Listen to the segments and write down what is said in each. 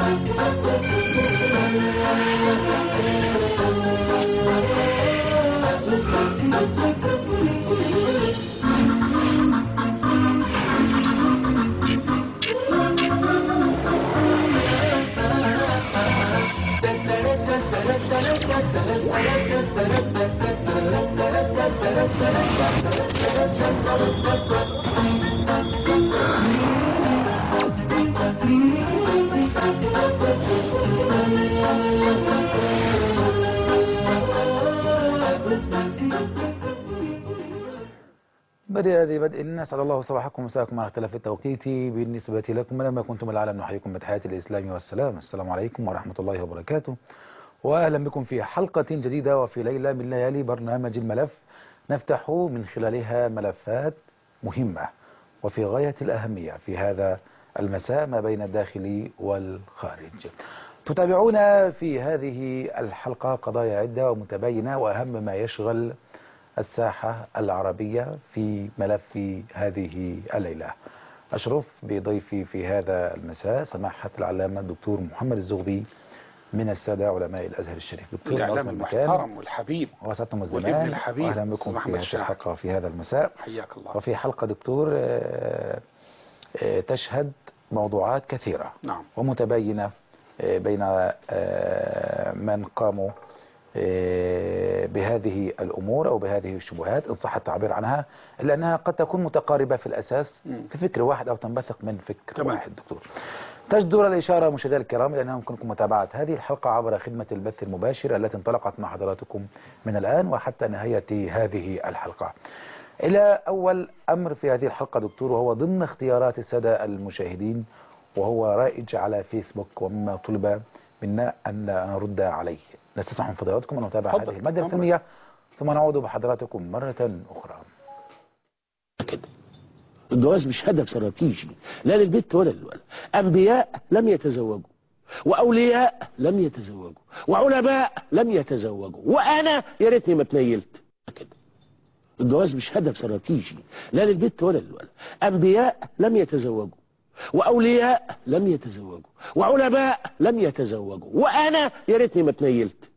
بدء هذه بدء نسأل الله صباحكم ومساءكم على اختلاف التوقيت بالنسبة لكم لما كنتم العالم نحييكم بتحيات الإسلام والسلام السلام عليكم ورحمة الله وبركاته وأهلا بكم في حلقة جديدة وفي ليلة من ليالي برنامج الملف نفتح من خلالها ملفات مهمة وفي غاية الأهمية في هذا المساء ما بين الداخل والخارج تتابعون في هذه الحلقة قضايا عدة ومتباينة وأهم ما يشغل الساحة العربية في ملف هذه الليلة أشرف بضيفي في هذا المساء سماحة العلامة الدكتور محمد الزغبي من السادة علماء الأزهر الشريف دكتور الإعلام المحترم والحبيب وسعدتم والابن الزمان الحبيب وأهلا أستاذ بكم محمد في هذه الشاعر. الحلقة في هذا المساء حياك الله وفي حلقة دكتور آه، آه، تشهد موضوعات كثيرة نعم ومتباينة آه، بين آه، من قاموا آه، بهذه الأمور أو بهذه الشبهات إن صح التعبير عنها إلا أنها قد تكون متقاربة في الأساس مم. في فكر واحد أو تنبثق من فكر تمام. واحد دكتور تجدر الإشارة مشاهدينا الكرام لأنها يمكنكم متابعة هذه الحلقة عبر خدمة البث المباشر التي انطلقت مع حضراتكم من الآن وحتى نهاية هذه الحلقة إلى أول أمر في هذه الحلقة دكتور وهو ضمن اختيارات السادة المشاهدين وهو رائج على فيسبوك ومما طلب منا أن نرد عليه نستسمح من فضلاتكم أن نتابع تفضل. هذه المادة تفضل. الفيلمية ثم نعود بحضراتكم مرة أخرى كده الجواز مش هدف استراتيجي لا للبنت ولا للولد انبياء لم يتزوجوا واولياء لم يتزوجوا وعلماء لم يتزوجوا وانا يا ريتني ما اتنيلت كده الجواز مش هدف استراتيجي لا للبنت ولا للولد انبياء لم يتزوجوا واولياء لم يتزوجوا وعلماء لم يتزوجوا وانا يا ريتني ما اتنيلت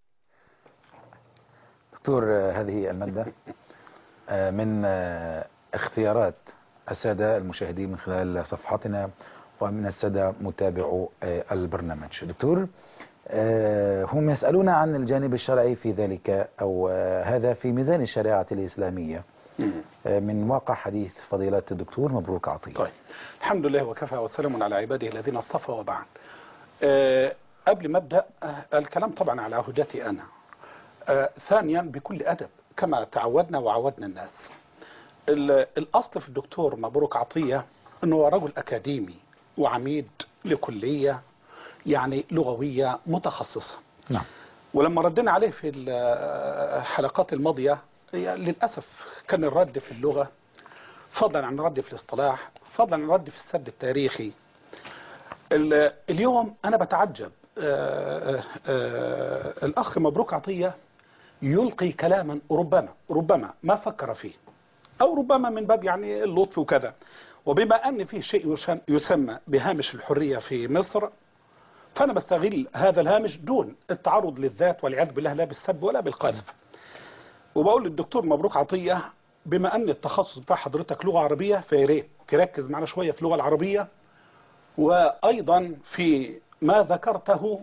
دكتور آه، هذه المادة آه، من آه، اختيارات السادة المشاهدين من خلال صفحاتنا ومن السادة متابعو آه، البرنامج دكتور آه، هم يسألون عن الجانب الشرعي في ذلك أو آه، هذا في ميزان الشريعة الإسلامية مم. آه، من واقع حديث فضيلة الدكتور مبروك عطية طيب الحمد لله وكفى وسلام على عباده الذين اصطفى وبعد آه قبل ما ابدا آه الكلام طبعا على عهدتي انا آه ثانيا بكل ادب كما تعودنا وعودنا الناس ال- الاصل في الدكتور مبروك عطيه انه هو رجل اكاديمي وعميد لكليه يعني لغويه متخصصه نعم ولما ردنا عليه في الحلقات الماضية هي للأسف كان الرد في اللغة فضلا عن الرد في الاصطلاح فضلا عن الرد في السرد التاريخي ال- اليوم أنا بتعجب آه، آه، آه، الأخ مبروك عطية يلقي كلاما ربما ربما ما فكر فيه أو ربما من باب يعني اللطف وكذا وبما أن فيه شيء يسم- يسمى بهامش الحرية في مصر فأنا بستغل هذا الهامش دون التعرض للذات والعياذ بالله لا بالسب ولا بالقذف وبقول للدكتور مبروك عطية بما أن التخصص بتاع حضرتك لغة عربية فيا ريت تركز معنا شوية في اللغة العربية وأيضا في ما ذكرته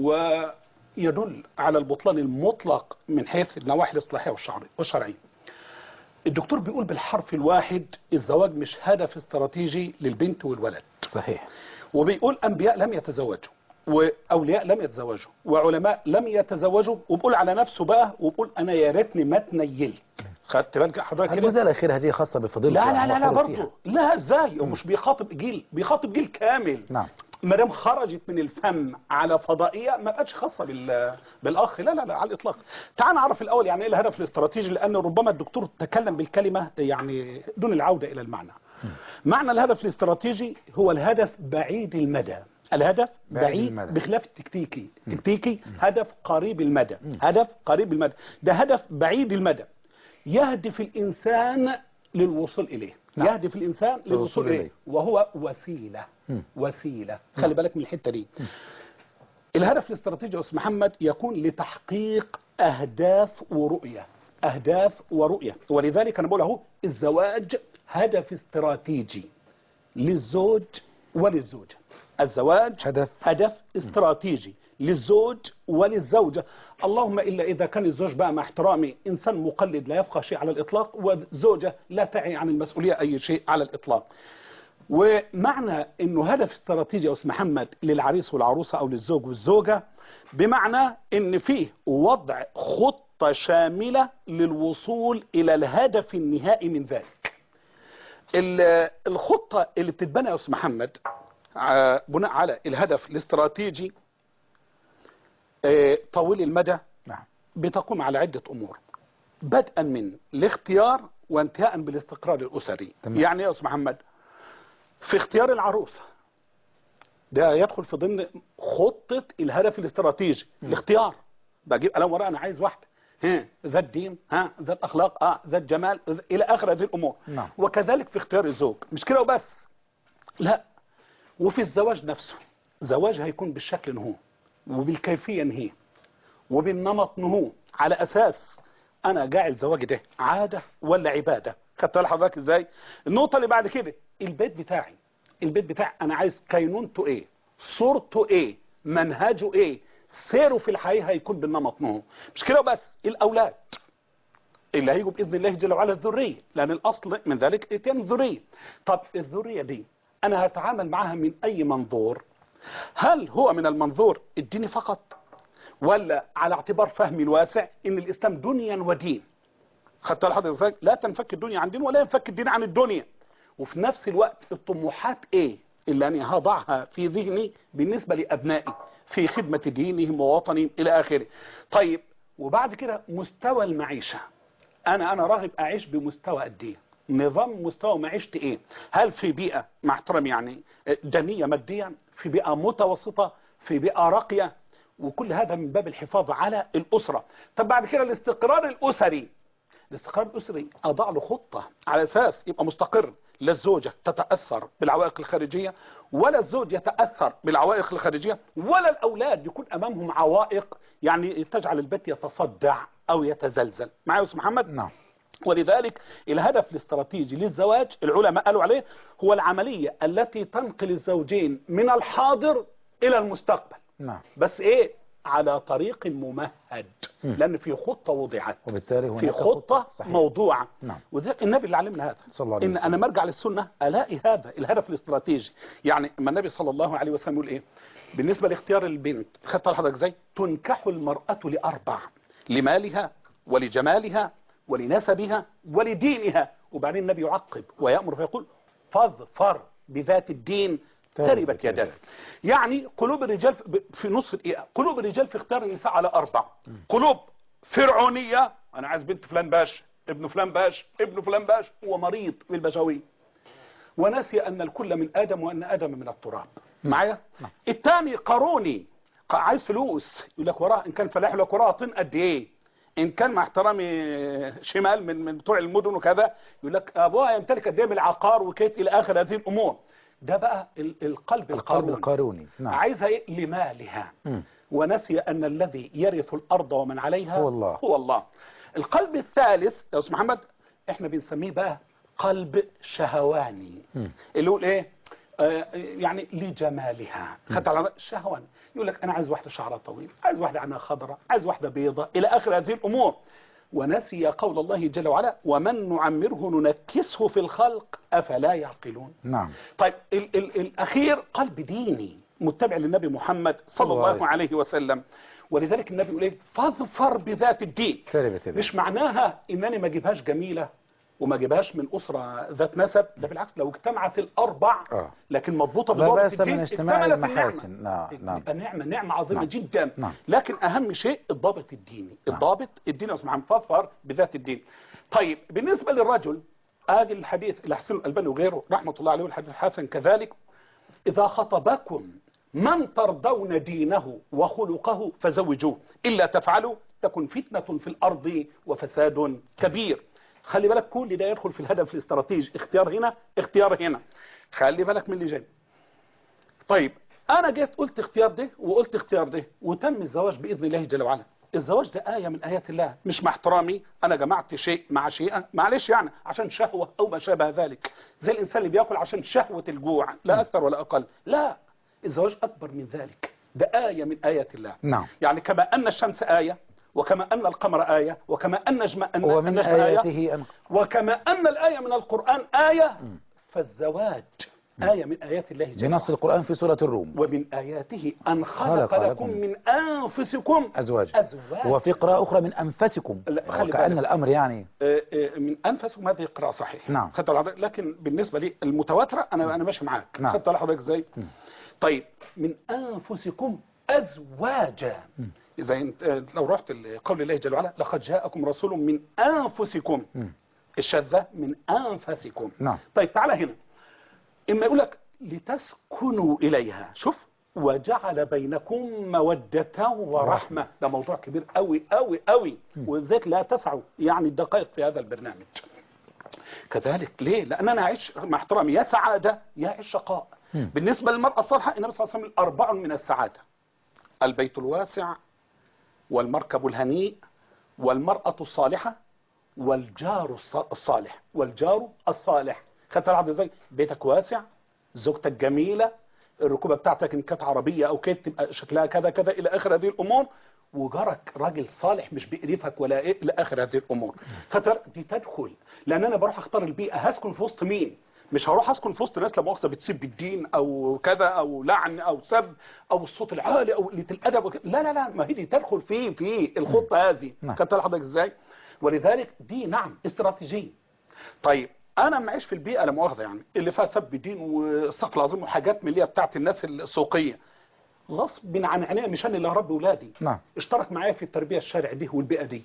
ويدل على البطلان المطلق من حيث النواحي الإصلاحية والشعري- والشرعية الدكتور بيقول بالحرف الواحد الزواج مش هدف استراتيجي للبنت والولد صحيح وبيقول انبياء لم يتزوجوا واولياء لم يتزوجوا وعلماء لم يتزوجوا وبيقول على نفسه بقى وبيقول انا يا ريتني ما اتنيلت خدت بالك حضرتك كده الجزء الأخير هذه خاصة بفضيلة لا لا لا لا وحر فيها. برضه لا ازاي هو مش بيخاطب جيل بيخاطب جيل كامل نعم ما دام خرجت من الفم على فضائيه ما بقتش خاصه بال بالاخ لا لا لا على الاطلاق تعال نعرف الاول يعني ايه الهدف الاستراتيجي لان ربما الدكتور تكلم بالكلمه يعني دون العوده الى المعنى معنى الهدف الاستراتيجي هو الهدف بعيد المدى الهدف بعيد بعيد, المدى. بخلاف التكتيكي التكتيكي هدف قريب المدى هدف قريب المدى ده هدف بعيد المدى يهدف الانسان للوصول اليه نعم. يهدف الانسان للوصول للوصول إليه. اليه وهو وسيله مم. وسيله خلي بالك من الحته دي الهدف الاستراتيجي يا استاذ محمد يكون لتحقيق اهداف ورؤيه اهداف ورؤيه ولذلك انا بقول اهو الزواج هدف استراتيجي للزوج وللزوجه الزواج هدف هدف استراتيجي للزوج وللزوجة اللهم إلا إذا كان الزوج بقى مع احترامي إنسان مقلد لا يفقه شيء على الإطلاق والزوجة لا تعي عن المسؤولية أي شيء على الإطلاق ومعنى انه هدف استراتيجي يا استاذ محمد للعريس والعروسه او للزوج والزوجه بمعنى ان فيه وضع خطه شامله للوصول الى الهدف النهائي من ذلك. ال- الخطه اللي بتتبنى يا استاذ محمد ع- بناء على الهدف الاستراتيجي آه، طويل المدى نعم بتقوم على عدة أمور بدءا من الاختيار وانتهاء بالاستقرار الأسري تمام. يعني يا أستاذ محمد في اختيار العروسة ده يدخل في ضمن خطة الهدف الاستراتيجي الاختيار بجيب قلم ورقة أنا عايز واحدة ها ذات دين ها ذات أخلاق اه ذات جمال ذ- إلى آخر هذه الأمور نعم. وكذلك في اختيار الزوج مش كده وبس لا وفي الزواج نفسه زواج هيكون بالشكل نهو وبالكيفية نهي وبالنمط نهو على اساس انا جاعل زواجي ده عاده ولا عباده خدت بالك حضرتك ازاي النقطه اللي بعد كده البيت بتاعي البيت بتاعي انا عايز كينونته ايه صورته ايه منهجه ايه سيره في الحياه هيكون بالنمط نهو مش كده بس الاولاد اللي هيجوا باذن الله جل وعلا الذريه لان الاصل من ذلك اتيان الذريه طب الذريه دي انا هتعامل معاها من اي منظور هل هو من المنظور الديني فقط ولا على اعتبار فهمي الواسع ان الاسلام دنيا ودين خدت بالك حضرتك ازاي لا تنفك الدنيا عن دين ولا ينفك الدين عن الدنيا وفي نفس الوقت الطموحات ايه اللي انا هضعها في ذهني بالنسبه لابنائي في خدمه دينهم ووطنهم الى اخره طيب وبعد كده مستوى المعيشه انا انا راغب اعيش بمستوى قد ايه نظام مستوى معيشتي ايه هل في بيئه مع احترامي يعني دنيه ماديا في بيئه متوسطه في بيئه راقيه وكل هذا من باب الحفاظ على الاسره طب بعد كده الاستقرار الاسري الاستقرار الاسري اضع له خطه على اساس يبقى مستقر لا الزوجه تتاثر بالعوائق الخارجيه ولا الزوج يتاثر بالعوائق الخارجيه ولا الاولاد يكون امامهم عوائق يعني تجعل البيت يتصدع او يتزلزل معايا يا استاذ محمد نعم ولذلك الهدف الاستراتيجي للزواج العلماء قالوا عليه هو العملية التي تنقل الزوجين من الحاضر إلى المستقبل نعم بس إيه على طريق ممهد مم. لأن في خطة وضعت وبالتالي في هناك خطة صحيح. موضوعة نعم. وذلك النبي اللي علمنا هذا صلى الله عليه إن وسلم. أنا مرجع للسنة ألاقي هذا الهدف الاستراتيجي يعني اما النبي صلى الله عليه وسلم يقول إيه بالنسبة لاختيار البنت خدت حضرتك ازاي تنكح المرأة لأربع لمالها ولجمالها ولنسبها ولدينها وبعدين النبي يعقب ويأمر فيقول فاظفر بذات الدين تربت تربت يداك. يداك يعني قلوب الرجال في- في نص دقيقة قلوب الرجال في اختيار النساء على أربع قلوب فرعونية أنا عايز بنت فلان باش ابن فلان باش ابن فلان باش هو مريض بالبشوية ونسي أن الكل من آدم وأن آدم من التراب معايا الثاني قاروني ق- عايز فلوس يقول لك وراه إن كان فلاح يقول لك وراه طين قد إيه إن كان مع احترامي شمال من من بتوع المدن وكذا يقول لك أبوها يمتلك قد إيه من العقار وكيت إلى آخر هذه الأمور ده بقى ال- القلب القلب القاروني القاروني نعم عايزها إيه لمالها مم. ونسي أن الذي يرث الأرض ومن عليها هو الله. هو الله القلب الثالث يا أستاذ محمد احنا بنسميه بقى قلب شهواني مم. اللي هو ايه آه يعني لجمالها خدت على شهوان يقول لك انا عايز واحده شعرها طويل عايز واحده عينها خضراء عايز واحده بيضاء الى اخر هذه الامور ونسي قول الله جل وعلا ومن نعمره ننكسه في الخلق افلا يعقلون نعم طيب ال ال الاخير قلب ديني متبع للنبي محمد صلى الله عليه الله عليه وسلم ولذلك النبي يقول ايه فاظفر بذات الدين تربت يداك. مش معناها انني ما اجيبهاش جميله وما اجيبهاش من اسره ذات نسب ده بالعكس لو اجتمعت الاربع آه. لكن مضبوطه لا بضابط بأس من الدين اجتماع اكتملت المحاسن. النعمه نعم، نعم. يبقى نعمه نعمه عظيمه نعم. جدا نعم. لكن اهم شيء الضابط الديني نعم. الضابط الديني يا استاذ محمد فاظفر بذات الدين طيب بالنسبه للرجل ادي الحديث اللي حسن الالباني وغيره رحمه الله عليه والحديث الحسن كذلك إذا خطبكم من ترضون دينه وخلقه فزوجوه إلا تفعلوا تكن فتنة في الأرض وفساد كبير خلي بالك كل ده يدخل في الهدف الاستراتيجي اختيار هنا اختيار هنا خلي بالك من اللي جاي طيب انا جيت قلت اختيار ده وقلت اختيار ده وتم الزواج باذن الله جل وعلا الزواج ده آية من آيات الله مش مع احترامي أنا جمعت شيء مع شيء معلش يعني عشان شهوة أو ما شابه ذلك زي الإنسان اللي بياكل عشان شهوة الجوع لا أكثر ولا أقل لا الزواج أكبر من ذلك ده آية من آيات الله نعم يعني كما أن الشمس آية وكما أن القمر آية وكما أن نجم أن ومن النجم آية آياته أن وكما أن الآية من القرآن آية فالزواج آية من آيات الله جل بنص وعلا القرآن في سورة الروم ومن آياته أن خلق خلق لكم لكم من أنفسكم أزواج أزواج وفي قراءة أخرى من أنفسكم لا، خلي وكأن بالك. الأمر يعني آه، آه، من أنفسكم هذه قراءة صحيحة نعم. خدت على حضرتك لكن بالنسبة لي المتواترة أنا أنا ماشي معاك نعم. خدت على حضرتك إزاي طيب من أنفسكم أزواجا إذا انت آه، لو رحت لقول الله جل وعلا لقد جاءكم رسول من أنفسكم الشاذة من أنفسكم نعم طيب تعالى هنا إما يقول لك لتسكنوا إليها شوف وجعل بينكم مودة ورحمة ده موضوع كبير قوي قوي قوي وذلك لا تسعوا يعني الدقائق في هذا البرنامج كذلك ليه لأن أنا أعيش مع احترامي يا سعادة يا الشقاء بالنسبة للمرأة الصالحة النبي صلى الله عليه وسلم أربع من السعادة البيت الواسع والمركب الهنيء والمرأة الصالحة والجار الص- الصالح والجار الصالح خدت العبد ازاي بيتك واسع زوجتك جميلة الركوبة بتاعتك ان كانت عربية او كانت تبقى شكلها كذا كذا الى اخر هذه الامور وجارك راجل صالح مش بيقرفك ولا ايه الى اخر هذه الامور خدت دي تدخل لان انا بروح اختار البيئة هسكن في وسط مين مش هروح اسكن في وسط ناس لا مؤاخذه بتسب الدين او كذا او لعن او سب او الصوت العالي او قله الادب وكذا. لا لا لا ما هي دي تدخل في في الخطه هذه نعم. خدت حضرتك ازاي ولذلك دي نعم استراتيجيه طيب انا معيش في البيئه لا مؤاخذه يعني اللي فيها سب دين واستغفر العظيم وحاجات من اللي هي بتاعت الناس السوقيه غصب عن عينيا مش انا اللي هربي ولادي نعم اشترك معايا في التربيه الشرع دي والبيئه دي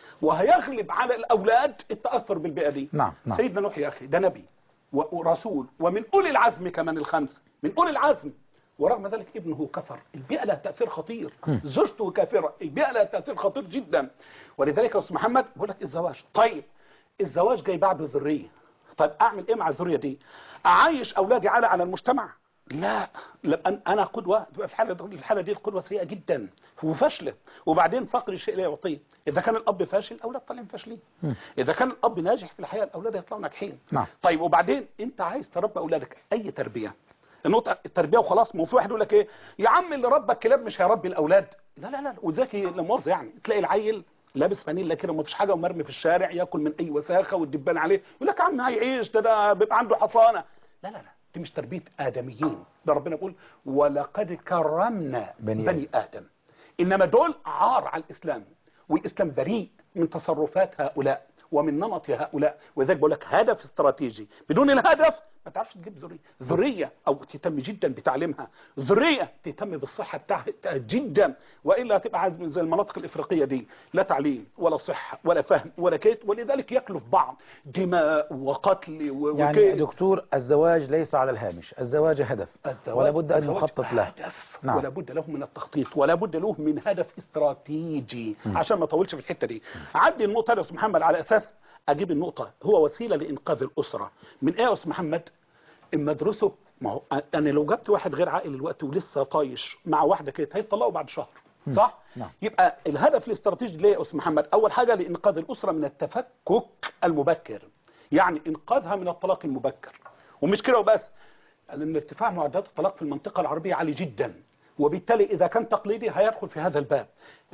وهيغلب على الاولاد التاثر بالبيئه دي نعم نعم سيدنا نوح يا اخي ده نبي و- ورسول ومن اولي العزم كمان الخمس من اولي العزم ورغم ذلك ابنه كفر البيئة لها تأثير خطير زوجته كافرة البيئة لها تأثير خطير جدا ولذلك يا أستاذ محمد بقول لك الزواج طيب الزواج جاي بعده ذرية طيب أعمل إيه مع الذرية دي أعيش أولادي على على المجتمع لا لا أن- أنا قدوة في الحالة في الحالة دي القدوة سيئة جدا وفاشلة وبعدين فقر الشيء لا يعطيه إذا كان الأب فاشل الأولاد طالعين فاشلين إذا كان الأب ناجح في الحياة الأولاد يطلعوا ناجحين نعم. طيب وبعدين أنت عايز تربي أولادك أي تربية النقطة التربية وخلاص ما هو في واحد يقول لك إيه يا عم اللي ربى الكلاب مش هيربي الأولاد لا لا لا وذاكي لا مؤاخذة يعني تلاقي العيل لابس فانيلا كده ومفيش حاجه ومرمي في الشارع ياكل من اي وساخه والدبان عليه يقول لك يا عم هيعيش ده ده بيبقى عنده حصانه لا لا لا دي مش تربيه ادميين ده ربنا بيقول ولقد كرمنا بني بني, بني ادم انما دول عار على الاسلام والاسلام بريء من تصرفات هؤلاء ومن نمط هؤلاء وذلك بقول لك هدف استراتيجي بدون الهدف ما تعرفش تجيب ذريه ذريه او تهتم جدا بتعليمها ذريه تهتم بالصحه بتاعها جدا والا هتبقى عايز زي المناطق الافريقيه دي لا تعليم ولا صحه ولا فهم ولا كيت ولذلك ياكلوا في بعض دماء وقتل و- يعني وكيت دكتور الزواج ليس على الهامش الزواج هدف الزواج- ولا بد أن الزواج يخطط له هدف نعم. ولا بد له من التخطيط ولا بد له من هدف استراتيجي عشان ما اطولش في الحته دي عدي النقطه يا استاذ محمد على اساس اجيب النقطه هو وسيله لانقاذ الاسره من ايه يا استاذ محمد اما ادرسه ما هو انا لو جبت واحد غير عاقل الوقت ولسه طايش مع واحده كده هيطلقوا بعد شهر صح نعم. يبقى الهدف الاستراتيجي ليه يا استاذ محمد اول حاجه لانقاذ الاسره من التفكك المبكر يعني انقاذها من الطلاق المبكر ومش كده وبس لان ارتفاع معدلات الطلاق في المنطقه العربيه عالي جدا وبالتالي اذا كان تقليدي هيدخل في هذا الباب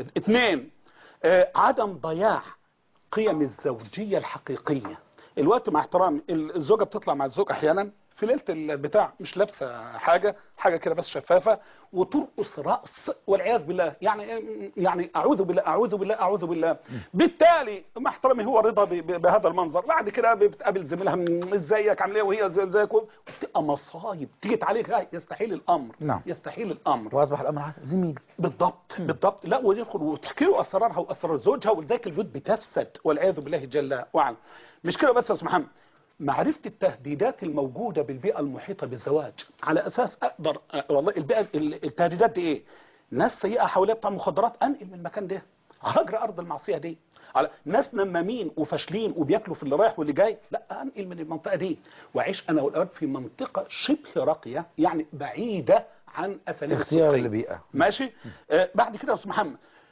اثنين آه، عدم ضياع قيم الزوجيه الحقيقيه الوقت مع احترام الزوجه بتطلع مع الزوج احيانا في ليله البتاع مش لابسه حاجه حاجه كده بس شفافه وترقص راس والعياذ بالله يعني يعني اعوذ بالله اعوذ بالله اعوذ بالله بالتالي مع احترامي هو رضا ب- ب- بهذا المنظر بعد كده بتقابل زميلها "م- ازيك عامل ايه وهي زي- زيك وبتبقى مصايب تيجي عليك هاي يستحيل الامر نعم. يستحيل الامر وأصبح الأمر عادي. زميل بالضبط بالضبط لا ويدخل وتحكي له اسرارها واسرار زوجها ولذلك البيوت بتفسد والعياذ بالله جل وعلا مش كده بس يا استاذ محمد معرفه التهديدات الموجوده بالبيئه المحيطه بالزواج على اساس اقدر أه، والله البيئه ال- التهديدات دي ايه ناس سيئه حواليها بتاع مخدرات انقل من المكان ده هجر ارض المعصيه دي على ناس نمامين وفاشلين وبياكلوا في اللي رايح واللي جاي لا انقل من المنطقه دي واعيش انا والاولاد في منطقه شبه راقيه يعني بعيده عن اساليب اختيار السكرية. البيئة ماشي آه بعد كده يا استاذ محمد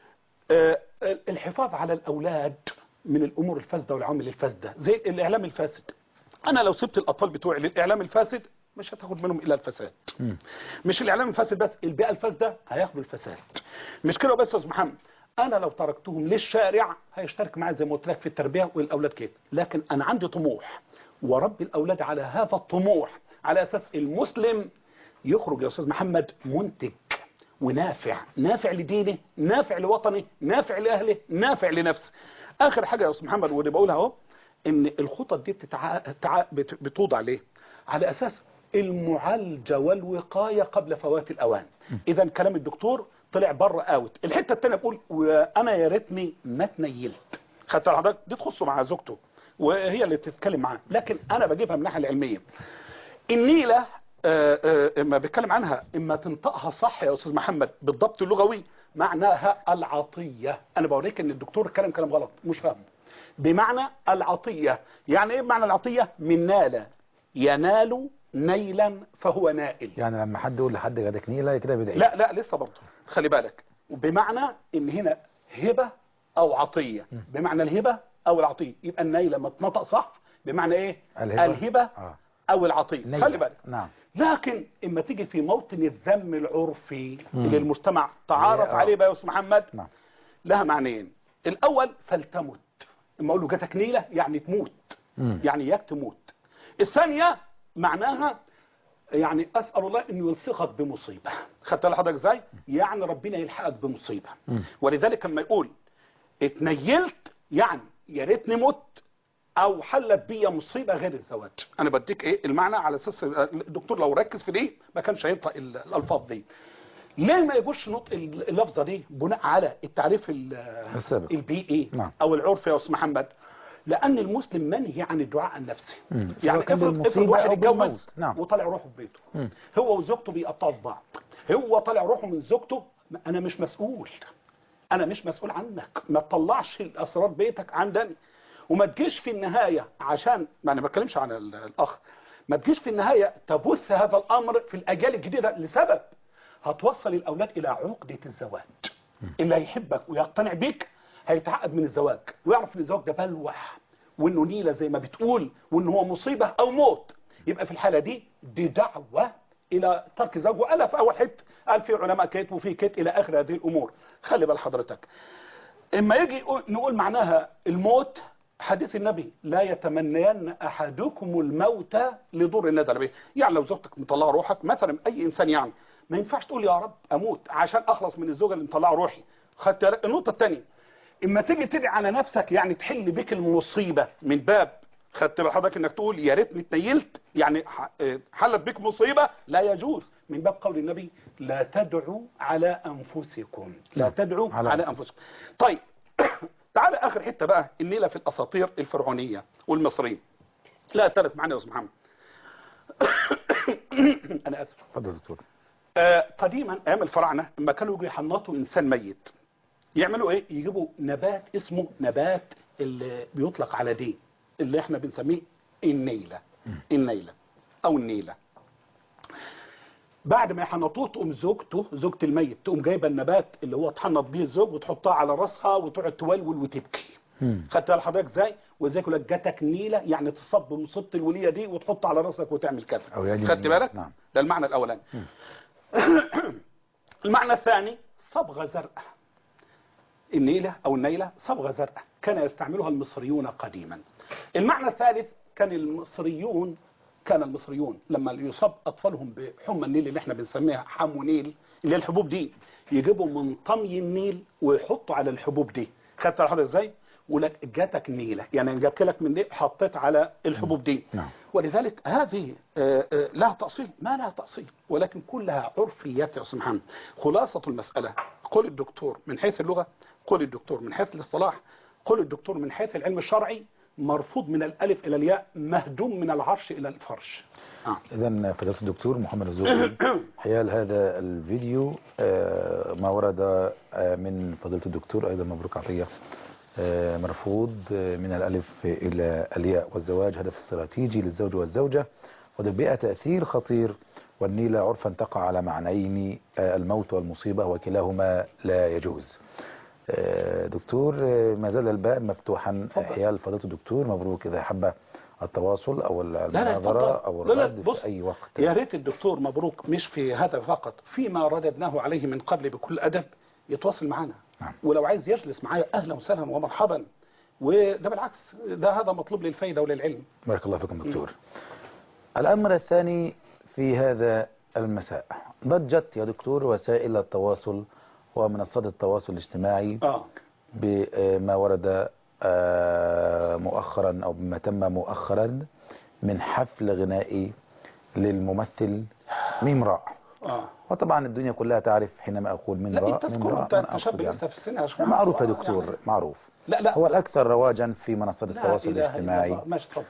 آه الحفاظ على الاولاد من الامور الفاسده والعوامل الفاسده زي الاعلام الفاسد انا لو سبت الاطفال بتوعي للاعلام الفاسد مش هتاخد منهم الا الفساد مم. مش الاعلام الفاسد بس البيئه الفاسده هياخدوا الفساد مش كده بس يا استاذ محمد انا لو تركتهم للشارع هيشترك معايا زي ما قلت لك في التربيه والاولاد كده لكن انا عندي طموح وربي الاولاد على هذا الطموح على اساس المسلم يخرج يا استاذ محمد منتج ونافع نافع لدينه نافع لوطنه نافع لاهله نافع لنفسه اخر حاجه يا استاذ محمد واللي بقولها اهو ان الخطط دي بتتع... تع... بت... بتوضع ليه على اساس المعالجه والوقايه قبل فوات الاوان اذا كلام الدكتور طلع بره اوت الحته الثانيه بقول وانا يا ريتني ما تنيلت خدت على حضرتك دي تخصه مع زوجته وهي اللي بتتكلم معاه لكن انا بجيبها من الناحيه العلميه النيله آه، آه، اما بيتكلم عنها اما تنطقها صح يا استاذ محمد بالضبط اللغوي معناها العطيه انا بوريك ان الدكتور اتكلم كلام غلط مش فاهمه بمعنى العطيه يعني ايه معنى العطيه من نال ينال نيلا فهو نائل يعني لما حد يقول لحد جاتك نيلة كده بدعي لا لا لسه برضه خلي بالك بمعنى ان هنا هبه او عطيه بمعنى الهبه او العطيه يبقى النيل لما اتنطق صح بمعنى ايه الهبة. الهبه آه. او العطيه نيلة. خلي بالك نعم لكن اما تيجي في موطن الذم العرفي اللي المجتمع تعارف آه. عليه بقى يا استاذ محمد نعم لها معنيين الاول فلتمت اما اقول له جاتك نيله يعني تموت مم. يعني اياك تموت الثانيه معناها يعني اسال الله انه يلصقك بمصيبه خدت بالك حضرتك ازاي يعني ربنا يلحقك بمصيبه مم. ولذلك لما يقول اتنيلت يعني يا ريتني مت او حلت بيا مصيبه غير الزواج انا بديك ايه المعنى على اساس الدكتور لو ركز في دي ما كانش هينطق ال- الالفاظ دي ليه ما يجوش نطق اللفظه دي بناء على التعريف ال- السابق. البيئي نعم. او العرفي يا استاذ محمد لان المسلم منهي عن الدعاء عن نفسه مم. سواء يعني كان افرض افرض بالمصيبة واحد أو اتجوز بالموت. نعم. وطلع روحه في بيته مم. هو وزوجته بيقطعوا في بعض هو طلع روحه من زوجته انا مش مسؤول انا مش مسؤول عنك ما تطلعش الاسرار بيتك عندني وما تجيش في النهايه عشان ما انا ما بتكلمش عن ال- الاخ ما تجيش في النهايه تبث هذا الامر في الاجيال الجديده لسبب هتوصل الاولاد الى عقده الزواج اللي هيحبك ويقتنع بيك هيتعقد من الزواج ويعرف ان الزواج ده بلوح وانه نيله زي ما بتقول وان هو مصيبه او موت يبقى في الحاله دي دي دعوه الى ترك الزواج وقالها في اول حته قال في علماء كيت وفي كيت الى اخر هذه الامور خلي بال حضرتك اما يجي يقول- نقول معناها الموت حديث النبي لا يتمنين احدكم الموت لضر نزل به يعني لو زوجتك مطلعه روحك مثلا اي انسان يعني ما ينفعش تقول يا رب اموت عشان اخلص من الزوجه اللي مطلعه روحي خدت بالك؟ النقطه الثانيه اما تيجي تدعي على نفسك يعني تحل بك المصيبه من باب خدت بال حضرتك انك تقول يا ريتني اتنيلت يعني ح- اه حلت بك مصيبه لا يجوز من باب قول النبي لا تدعوا على انفسكم لا تدعوا على على انفسكم طيب تعال اخر حته بقى النيله في الاساطير الفرعونيه والمصريه لا ثالث معانا يا استاذ محمد انا اسف اتفضل يا دكتور آه، قديما ايام الفراعنه لما كانوا يجوا يحنطوا انسان ميت يعملوا ايه يجيبوا نبات اسمه نبات اللي بيطلق على دي اللي احنا بنسميه النيله النيله او النيله بعد ما يحنطوه تقوم زوجته زوجة الميت تقوم جايبه النبات اللي هو اتحنط بيه الزوج وتحطها على راسها وتقعد تولول وتبكي مم. خدت بال حضرتك ازاي وازاي يقول لك جاتك نيله يعني تصب مصيبه الوليه دي وتحط على راسك وتعمل كذا أو يعني خدت بالك نعم. ده المعنى الاولاني المعنى الثاني صبغه زرقاء النيله او النيله صبغه زرقاء كان يستعملها المصريون قديما المعنى الثالث كان المصريون كان المصريون لما يصاب اطفالهم بحمى النيل اللي احنا بنسميها حمو نيل اللي هي الحبوب دي يجيبوا من طمي النيل ويحطوا على الحبوب دي خدت على حضرتك ازاي ولك جاتك نيله يعني جات لك من دي حطيت على الحبوب دي نعم. ولذلك هذه آه، آه، لها تأصيل ما لها تأصيل ولكن كلها عرفيات يا أستاذ محمد خلاصة المسألة قول الدكتور من حيث اللغة قول الدكتور من حيث الاصطلاح قول الدكتور من حيث العلم الشرعي مرفوض من الألف إلى الياء مهدوم من العرش إلى الفرش آه. إذا فضيلة الدكتور محمد الزهري حيال هذا الفيديو آه، ما ورد آه، من فضيلة الدكتور أيضا مبروك عطية آه، مرفوض آه، من الألف إلى الياء والزواج هدف استراتيجي للزوج والزوجة وللبيئة تأثير خطير والنيلة عرفا تقع على معنيين آه، الموت والمصيبة وكلاهما لا يجوز آه، دكتور آه، ما زال الباب مفتوحا اتفضل. حيال فضيلة الدكتور مبروك إذا حب التواصل أو لا، المناظرة اتفضل. أو لا، لا، الرد بص. في أي وقت يا ريت الدكتور مبروك مش في هذا فقط فيما رددناه عليه من قبل بكل أدب يتواصل معنا نعم. ولو عايز يجلس معايا أهلا وسهلا ومرحبا وده بالعكس ده هذا مطلوب للفايدة وللعلم بارك الله فيكم دكتور الأمر الثاني في هذا المساء ضجت يا دكتور وسائل التواصل ومنصات التواصل الاجتماعي آه بما ورد آه، مؤخرا أو بما تم مؤخرا من حفل غنائي للممثل ميم راء آه وطبعا الدنيا كلها تعرف حينما أقول ميم لا راء انت ميم تذكر راء انت من انت شاب أقصد يعني. لسه في السن يا شيخ معروف يا محمد. دكتور يعني معروف لا لا هو الأكثر رواجا في منصات لا التواصل إله إلا الاجتماعي الله. ماشي اتفضل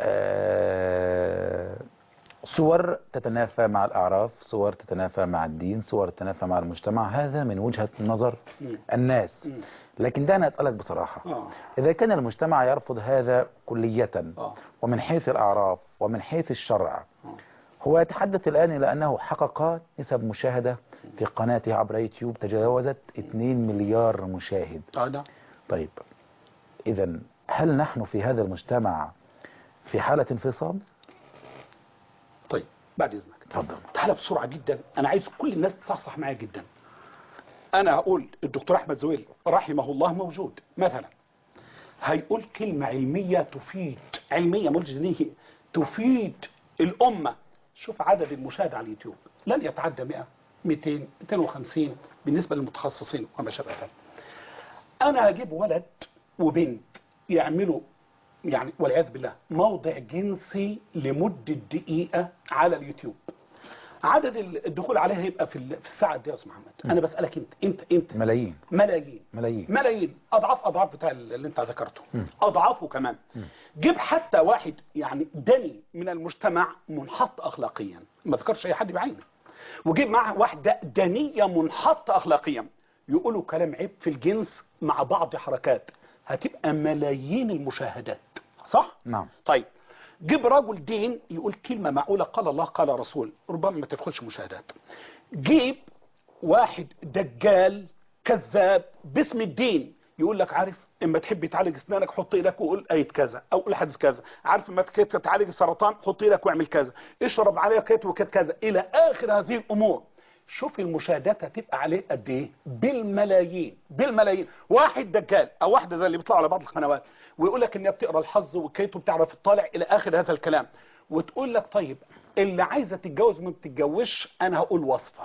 آه، صور تتنافى مع الأعراف صور تتنافى مع الدين صور تتنافى مع المجتمع هذا من وجهة نظر مم. الناس مم. لكن دعنا أسألك بصراحة آه. إذا كان المجتمع يرفض هذا كلية آه. ومن حيث الأعراف ومن حيث الشرع آه. هو يتحدث الآن إلى أنه حقق نسب مشاهدة في قناته عبر يوتيوب تجاوزت 2 مليار مشاهد اه ده طيب إذا هل نحن في هذا المجتمع في حالة انفصام؟ طيب بعد اذنك تفضل تعالى بسرعه جدا انا عايز كل الناس تصحصح معايا جدا انا هقول الدكتور احمد زويل رحمه الله موجود مثلا هيقول كلمه علميه تفيد علميه ملجنيه تفيد الامه شوف عدد المشاهده على اليوتيوب لن يتعدى 100 200 250 بالنسبه للمتخصصين وما شابه ذلك انا هجيب ولد وبنت يعملوا يعني والعياذ بالله موضع جنسي لمدة دقيقة على اليوتيوب عدد الدخول عليها هيبقى في ال- في الساعة دي يا أستاذ محمد أنا بسألك أنت أنت أنت ملايين ملايين ملايين ملايين أضعاف أضعاف بتاع اللي أنت ذكرته أضعافه كمان جيب حتى واحد يعني دني من المجتمع منحط أخلاقيا ما ذكرش أي حد بعينه وجيب معاه واحدة دنية منحطة أخلاقيا يقولوا كلام عيب في الجنس مع بعض حركات هتبقى ملايين المشاهدات صح؟ نعم طيب جيب رجل دين يقول كلمة معقولة قال الله قال رسول ربما ما تدخلش مشاهدات جيب واحد دجال كذاب باسم الدين يقول لك عارف اما تحب تعالج اسنانك حط ايدك وقول ايه كذا او قول حدث كذا عارف اما تك- تعالج السرطان حط ايدك واعمل كذا اشرب عليها كيت وكيت كذا الى اخر هذه الامور شوف المشاهدات هتبقى عليه قد ايه بالملايين بالملايين واحد دجال او واحده زي اللي بيطلعوا على بعض القنوات ويقول لك انها بتقرا الحظ والكيت وبتعرف الطالع الى اخر هذا الكلام وتقول لك طيب اللي عايزه تتجوز ما بتتجوزش انا هقول وصفه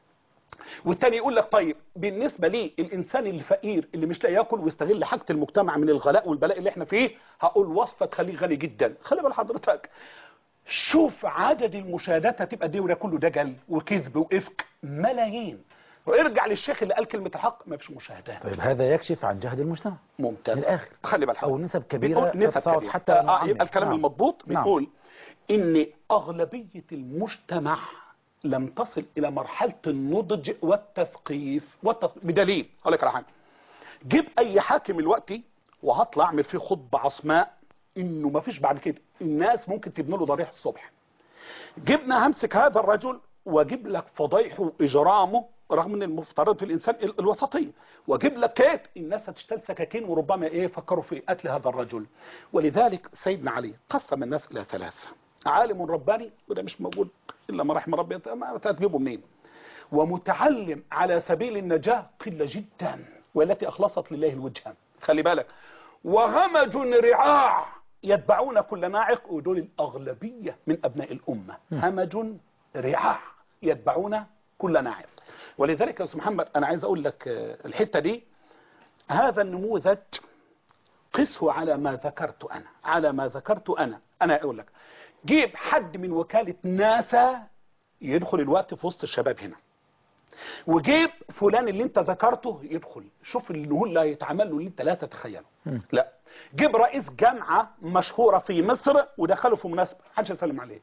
والتاني يقول لك طيب بالنسبة لي الإنسان الفقير اللي مش لاقي ياكل ويستغل حاجة المجتمع من الغلاء والبلاء اللي احنا فيه هقول وصفة تخليه غني جدا خلي بال حضرتك شوف عدد المشاهدات هتبقى دي وده كله دجل وكذب وإفك ملايين وارجع للشيخ اللي قال كلمة الحق ما فيش مشاهدات طيب هذا يكشف عن جهد المجتمع ممتاز من الآخر. خلي بالك أو نسب كبيرة بنقول نسب تتصاعد كبيرة. حتى آه المعمم. يبقى الكلام نعم. المضبوط نعم. بيقول ان اغلبية المجتمع لم تصل الى مرحلة النضج والتثقيف والتث... بدليل اقول لك على حاجة جيب اي حاكم الوقتي وهطلع اعمل فيه خطبة عصماء انه ما فيش بعد كده الناس ممكن تبني له ضريح الصبح جبنا همسك هذا الرجل واجيب لك فضايحه واجرامه رغم ان المفترض في الانسان ال- الوسطيه واجيب لك كيت الناس هتشتل سكاكين وربما ايه فكروا في قتل هذا الرجل ولذلك سيدنا علي قسم الناس الى ثلاثه عالم رباني وده مش موجود الا ما رحم ربي ما هتجيبه منين ومتعلم على سبيل النجاه قله جدا والتي اخلصت لله الوجه خلي بالك وهمج رعاع يتبعون كل ناعق ودول الأغلبية من أبناء الأمة همج رعاع يتبعون كل ناعق ولذلك يا أستاذ محمد أنا عايز أقول لك آه، الحتة دي هذا النموذج قسه على ما ذكرت أنا على ما ذكرت أنا أنا أقول لك جيب حد من وكالة ناسا يدخل الوقت في وسط الشباب هنا وجيب فلان اللي انت ذكرته يدخل شوف اللي هو اللي هيتعمل له اللي انت لا تتخيله لا جيب رئيس جامعة مشهورة في مصر ودخله في مناسبة محدش يسلم عليه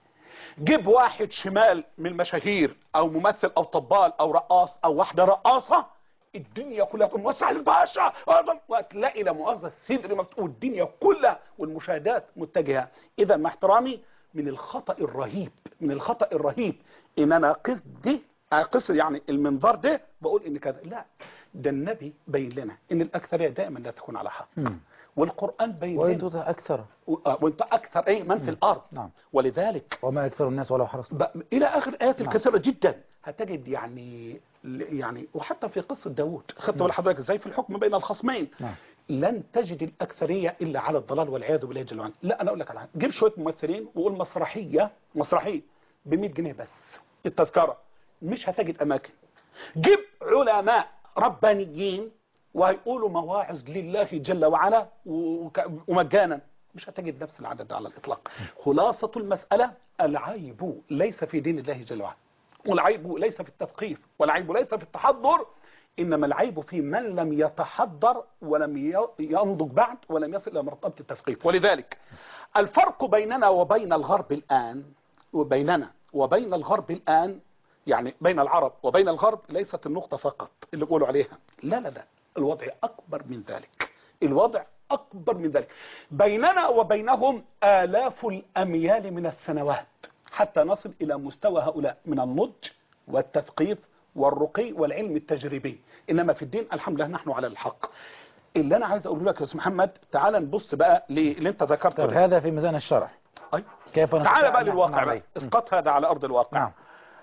جيب واحد شمال من المشاهير او ممثل او طبال او رقاص او واحدة رقاصة الدنيا كلها تقوم وسع الباشا وتلاقي لا مؤاخذه الصدر مفتوح والدنيا كلها والمشاهدات متجهه اذا مع احترامي من الخطا الرهيب من الخطا الرهيب ان انا قص دي قص يعني المنظار ده بقول ان كذا لا ده النبي بين لنا ان الاكثريه دائما لا تكون على حق مم. والقران بين لنا ويدوت أكثر و- آه، وانت اكثر اي من في الارض نعم. ولذلك وما أكثر الناس ولو حرصت ب- الى اخر ايات نعم. الكثيره جدا هتجد يعني يعني وحتى في قصه داوود خدت بال حضرتك ازاي في الحكم بين الخصمين نعم. لن تجد الاكثريه الا على الضلال والعياذ بالله جل وعلا لا انا اقول لك على حاجه جيب شويه ممثلين وقول مسرحيه مسرحيه ب 100 جنيه بس التذكره مش هتجد اماكن جيب علماء ربانيين وهيقولوا مواعظ لله جل وعلا وك- ومجانا مش هتجد نفس العدد على الاطلاق خلاصه المساله العيب ليس في دين الله جل وعلا والعيب ليس في التثقيف والعيب ليس في التحضر انما العيب في من لم يتحضر ولم ي- ينضج بعد ولم يصل الى مرتبه التثقيف ولذلك الفرق بيننا وبين الغرب الان وبيننا وبين الغرب الان يعني بين العرب وبين الغرب ليست النقطه فقط اللي بيقولوا عليها لا لا لا الوضع اكبر من ذلك الوضع اكبر من ذلك بيننا وبينهم الاف الاميال من السنوات حتى نصل الى مستوى هؤلاء من النضج والتثقيف والرقي والعلم التجريبي انما في الدين الحمد لله نحن على الحق اللي انا عايز اقوله لك يا استاذ محمد تعال نبص بقى اللي انت ذكرته طيب ده. هذا في ميزان الشرع أي. كيف نستطيع تعال بقى أن نحكم للواقع بقى عليه؟ اسقاط هذا على ارض الواقع نعم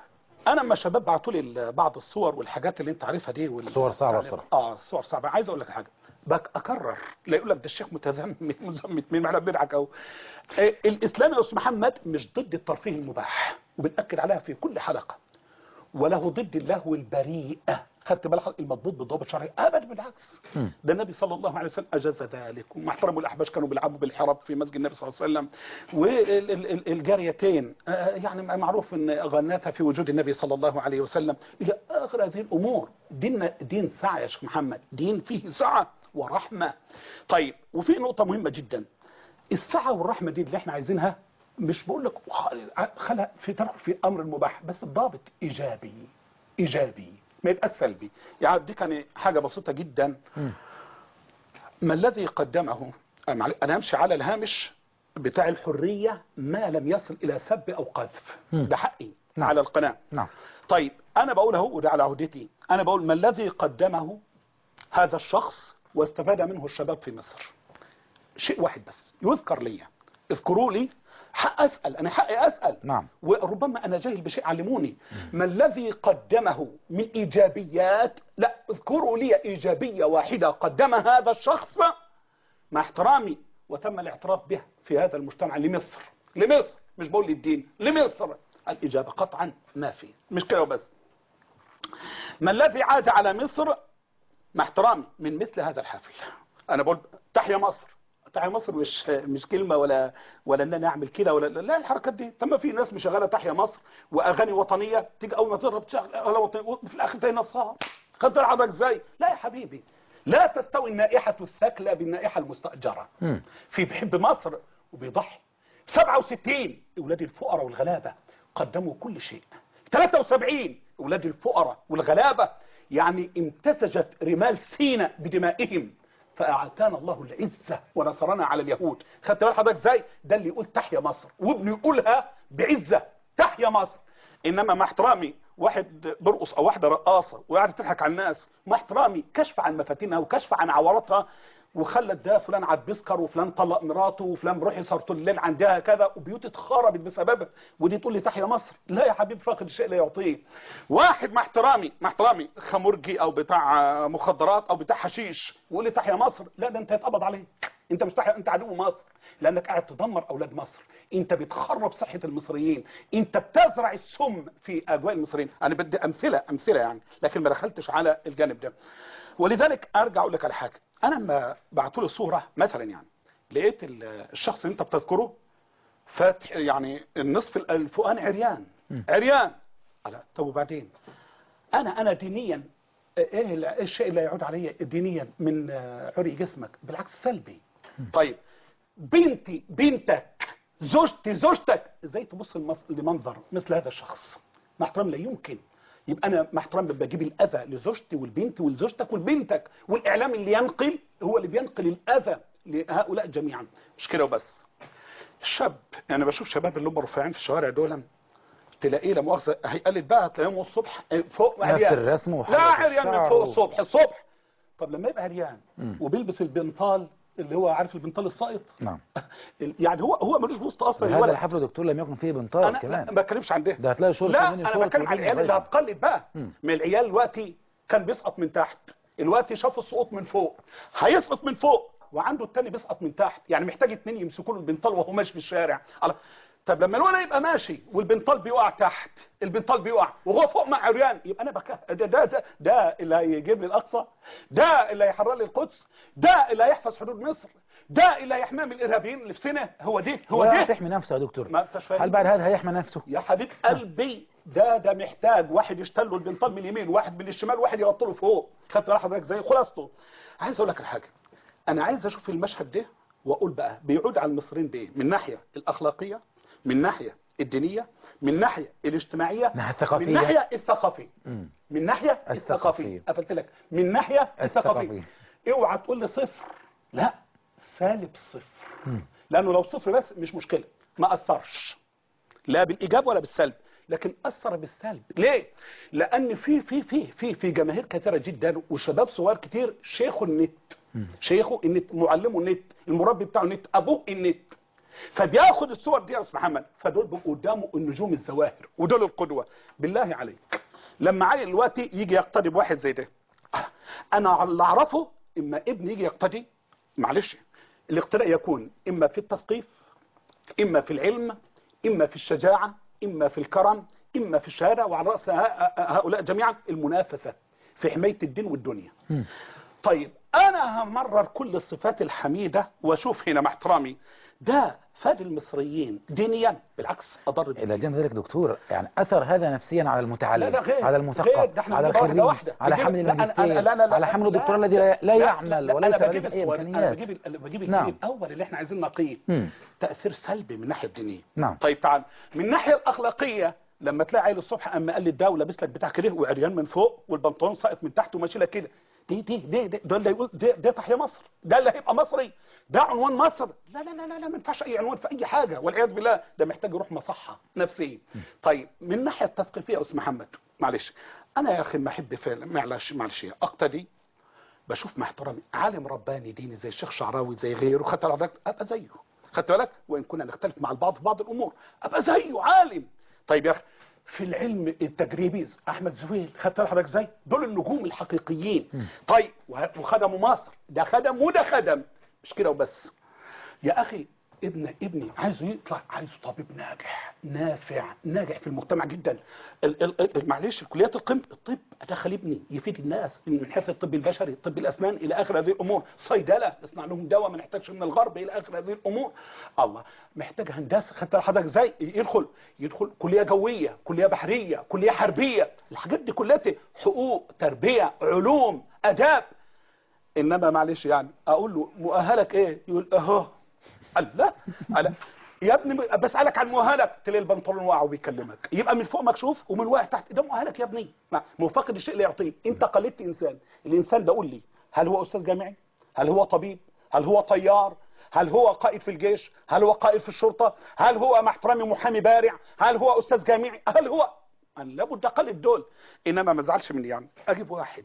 انا لما الشباب بعتوا لي بعض الصور والحاجات اللي انت عارفها دي وال... صور صعبة بصراحة. اه صور صعبه عايز اقول لك حاجه بك اكرر لا يقول لك ده الشيخ متذمت مزمت مين ما احنا بنضحك اهو آه، الاسلام يا استاذ محمد مش ضد الترفيه المباح وبنأكد عليها في كل حلقه وله ضد اللهو البريء خدت بالك المضبوط بالضوابط الشرعيه ابدا بالعكس مم. ده النبي صلى الله عليه وسلم اجاز ذلك وما احترموا الاحباش كانوا بيلعبوا بالحراب في مسجد النبي صلى الله عليه وسلم والجاريتين يعني معروف ان غناتها في وجود النبي صلى الله عليه وسلم الى اخر هذه الامور دين دين سعه يا شيخ محمد دين فيه سعه ورحمه طيب وفي نقطه مهمه جدا السعه والرحمه دي اللي احنا عايزينها مش بقول لك خلق في ترك في امر المباح بس الضابط ايجابي ايجابي ما يبقاش سلبي يعني دي كان حاجه بسيطه جدا مم. ما الذي قدمه أنا أنا امشي على الهامش بتاع الحريه ما لم يصل الى سب او قذف مم. ده حقي نعم. على القناه نعم طيب انا بقول اهو وده على عهدتي انا بقول ما الذي قدمه هذا الشخص واستفاد منه الشباب في مصر شيء واحد بس يذكر لي اذكروا لي حق اسال انا حقي اسال نعم وربما انا جاهل بشيء علموني ما الذي قدمه من ايجابيات لا اذكروا لي ايجابيه واحده قدمها هذا الشخص مع احترامي وتم الاعتراف به في هذا المجتمع لمصر لمصر مش بقول للدين لمصر الاجابه قطعا ما في مش كده وبس ما الذي عاد على مصر مع احترامي من مثل هذا الحفل انا بقول تحيا مصر تحيا مصر مش مش كلمه ولا ولا ان انا اعمل كده ولا لا الحركات دي طب ما في ناس مشغله تحيا مصر واغاني وطنيه تيجي اول ما تضرب تشغل أغاني وطنية، وفي الاخر تلاقي نصها خدت حضرتك ازاي لا يا حبيبي لا تستوي النائحه الثكلى بالنائحه المستاجره مم. في بيحب مصر وبيضحي 67 اولاد الفقراء والغلابه قدموا كل شيء 73 اولاد الفقراء والغلابه يعني امتزجت رمال سيناء بدمائهم فاعطانا الله العزه ونصرنا على اليهود خدت بال حضرتك ازاي ده اللي يقول تحيا مصر وابنه يقولها بعزه تحيا مصر انما مع احترامي واحد برقص او واحده رقاصه وقاعده تضحك على الناس مع احترامي كشف عن مفاتنها وكشف عن عوراتها وخلت ده فلان عاد بيسكر وفلان طلق مراته وفلان بيروح يسهر طول الليل عندها كذا وبيوت اتخربت بسببها ودي تقول لي تحيا مصر لا يا حبيبي فاقد الشيء لا يعطيه واحد مع احترامي مع احترامي خمرجي او بتاع مخدرات او بتاع حشيش ويقول لي تحيا مصر لا ده انت هيتقبض عليك انت مش تحيا انت عدو مصر لانك قاعد تدمر اولاد مصر انت بتخرب صحه المصريين انت بتزرع السم في اجواء المصريين انا بدي امثله امثله يعني لكن ما دخلتش على الجانب ده ولذلك ارجع اقول لك على حاجه انا لما بعتوا لي صوره مثلا يعني لقيت ال- الشخص اللي انت بتذكره فاتح يعني النصف الفوقاني عريان عريان على طب وبعدين انا انا دينيا ايه ال- إيه الشيء اللي يعود علي دينيا من آه، عري جسمك بالعكس سلبي طيب بنتي بنتك زوجتي زوجتك ازاي تبص المص- لمنظر مثل هذا الشخص مع احترام لا يمكن يبقى انا مع احترامي بجيب الاذى لزوجتي والبنت ولزوجتك ولبنتك والاعلام اللي ينقل هو اللي بينقل الاذى لهؤلاء جميعا مش كده وبس الشاب يعني بشوف شباب اللي هم رفيعين في الشوارع دول تلاقيه لا مؤاخذه هيقلد بقى تلاقيهم الصبح فوق نفس عريان. الرسم لا وحركة عريان من الشعر فوق و- الصبح الصبح طب لما يبقى عريان مم. وبيلبس البنطال اللي هو عارف البنطال الساقط نعم يعني هو هو ملوش وسط اصلا هذا الولد الحفل دكتور لم يكن فيه بنطال انا لا، كمان ما بتكلمش عن ده ده هتلاقي شرطة لا مني انا شرطة بتكلم عن ودنيا العيال اللي ضيقة. هتقلد بقى مم. من العيال دلوقتي كان بيسقط من تحت دلوقتي شاف السقوط من فوق هيسقط من فوق وعنده التاني بيسقط من تحت يعني محتاج اتنين يمسكوا له البنطال وهو ماشي في الشارع على طب لما الولد يبقى ماشي والبنطال بيقع تحت البنطال بيقع وهو فوق مع عريان يبقى انا بكاه ده ده ده, ده اللي هيجيب لي الاقصى ده اللي هيحرر لي القدس ده اللي هيحفظ حدود مصر ده اللي هيحميها من الارهابيين اللي في سنه هو ده هو ولا ده هتحمي نفسه يا دكتور ما انتش فاهم هل بعد هذا هيحمي نفسه يا حبيب قلبي ده ده محتاج واحد يشتغل له البنطال من اليمين واحد من الشمال واحد يغطي له فوق خدت بالك حضرتك زي خلاصته عايز اقول لك على حاجه انا عايز اشوف المشهد ده واقول بقى بيعود على المصريين بايه من ناحيه الاخلاقيه من ناحيه الدينيه من ناحيه الاجتماعيه ناحية الثقافية. من ناحيه الثقافيه مم. من ناحيه الثقافية. الثقافيه قفلت لك من ناحيه الثقافيه الثقافية. اوعى تقول لي صفر لا سالب صفر مم. لانه لو صفر بس مش مشكله ما اثرش لا بالايجاب ولا بالسلب لكن اثر بالسلب ليه لان في في في في في جماهير كثيره جدا وشباب صغار كتير شيخه النت شيخه النت معلمه النت المربي بتاعه النت ابوه النت فبياخد الصور دي يا استاذ محمد فدول بيبقوا قدامه النجوم الزواهر ودول القدوه بالله عليك لما عيل دلوقتي يجي يقتدي بواحد زي ده انا اللي اعرفه اما ابن يجي يقتدي معلش الاقتداء يكون اما في التثقيف اما في العلم اما في الشجاعه اما في الكرم اما في الشهاده وعلى راس ه- هؤلاء جميعا المنافسه في حمايه الدين والدنيا مم. طيب انا همرر كل الصفات الحميده واشوف هنا مع احترامي ده فاد المصريين دينيا بالعكس اضر بيه. الى جانب ذلك دكتور يعني اثر هذا نفسيا على المتعلم لا لا غير على غير المثقف ده احنا على بنجيب واحدة الخريج واحدة. على بنجيب- حمل لا، أنا- الماجستير لا، لا، لا، على حمل لا، الدكتوراه لا، الذي لا, لا لا، يعمل لا، وليس أنا لديه بجيب اي السؤال- انا امكانيات بجيب ال- بجيب نعم. الجيل الاول اللي احنا عايزين نقيه مم. تاثير سلبي من الناحيه الدينيه نعم. طيب تعال من الناحيه الاخلاقيه لما تلاقي عيل الصبح اما قال لي ده ولابس لك بتاع كده وعريان من فوق والبنطلون ساقط من تحت وماشي لك كده دي دي دي دي ده اللي يقول ده, ده تحيا مصر ده اللي هيبقى مصري ده عنوان مصر لا لا لا لا, لا ما ينفعش اي عنوان في اي حاجه والعياذ بالله ده محتاج يروح مصحه نفسيه طيب من الناحيه التثقيفيه يا استاذ محمد معلش انا يا اخي ما احب فعلا معلش معلش اقتدي بشوف مع احترامي عالم رباني ديني زي الشيخ شعراوي زي غيره خدت بالك حضرتك ابقى زيه خدت بالك وان كنا نختلف مع البعض في بعض الامور ابقى زيه عالم طيب يا اخي في العلم التجريبي احمد زويل خدت بالك حضرتك ازاي دول النجوم الحقيقيين طيب وه- وخدموا مصر ده خدم وده خدم مش كده وبس يا اخي ابن ابني عايزه يطلع عايزه طبيب ناجح نافع ناجح في المجتمع جدا ال ال ال معلش كليات القمه الطب ادخل ابني يفيد الناس من حيث الطب البشري طب الاسنان الى اخر هذه الامور صيدله نصنع لهم دواء ما نحتاجش من الغرب الى اخر هذه الامور الله محتاج هندسه خدت حضرتك ازاي يدخل يدخل كليه جويه كليه بحريه كليه حربيه الحاجات دي كلها حقوق تربيه علوم اداب انما معلش يعني اقول له مؤهلك ايه يقول اهو قال لا قال يا ابني بسالك عن مؤهلك تلاقي البنطلون واقع وبيكلمك يبقى من فوق مكشوف ومن واقع تحت ده مؤهلك يا ابني ما ما هو فاقد الشيء اللي يعطيه انت قلدت انسان الانسان ده قول لي هل هو استاذ جامعي هل هو طبيب هل هو طيار هل هو قائد في الجيش هل هو قائد في الشرطه هل هو مع احترامي محامي بارع هل هو استاذ جامعي هل هو أنا لابد اقلد دول انما ما ازعلش مني يعني اجيب واحد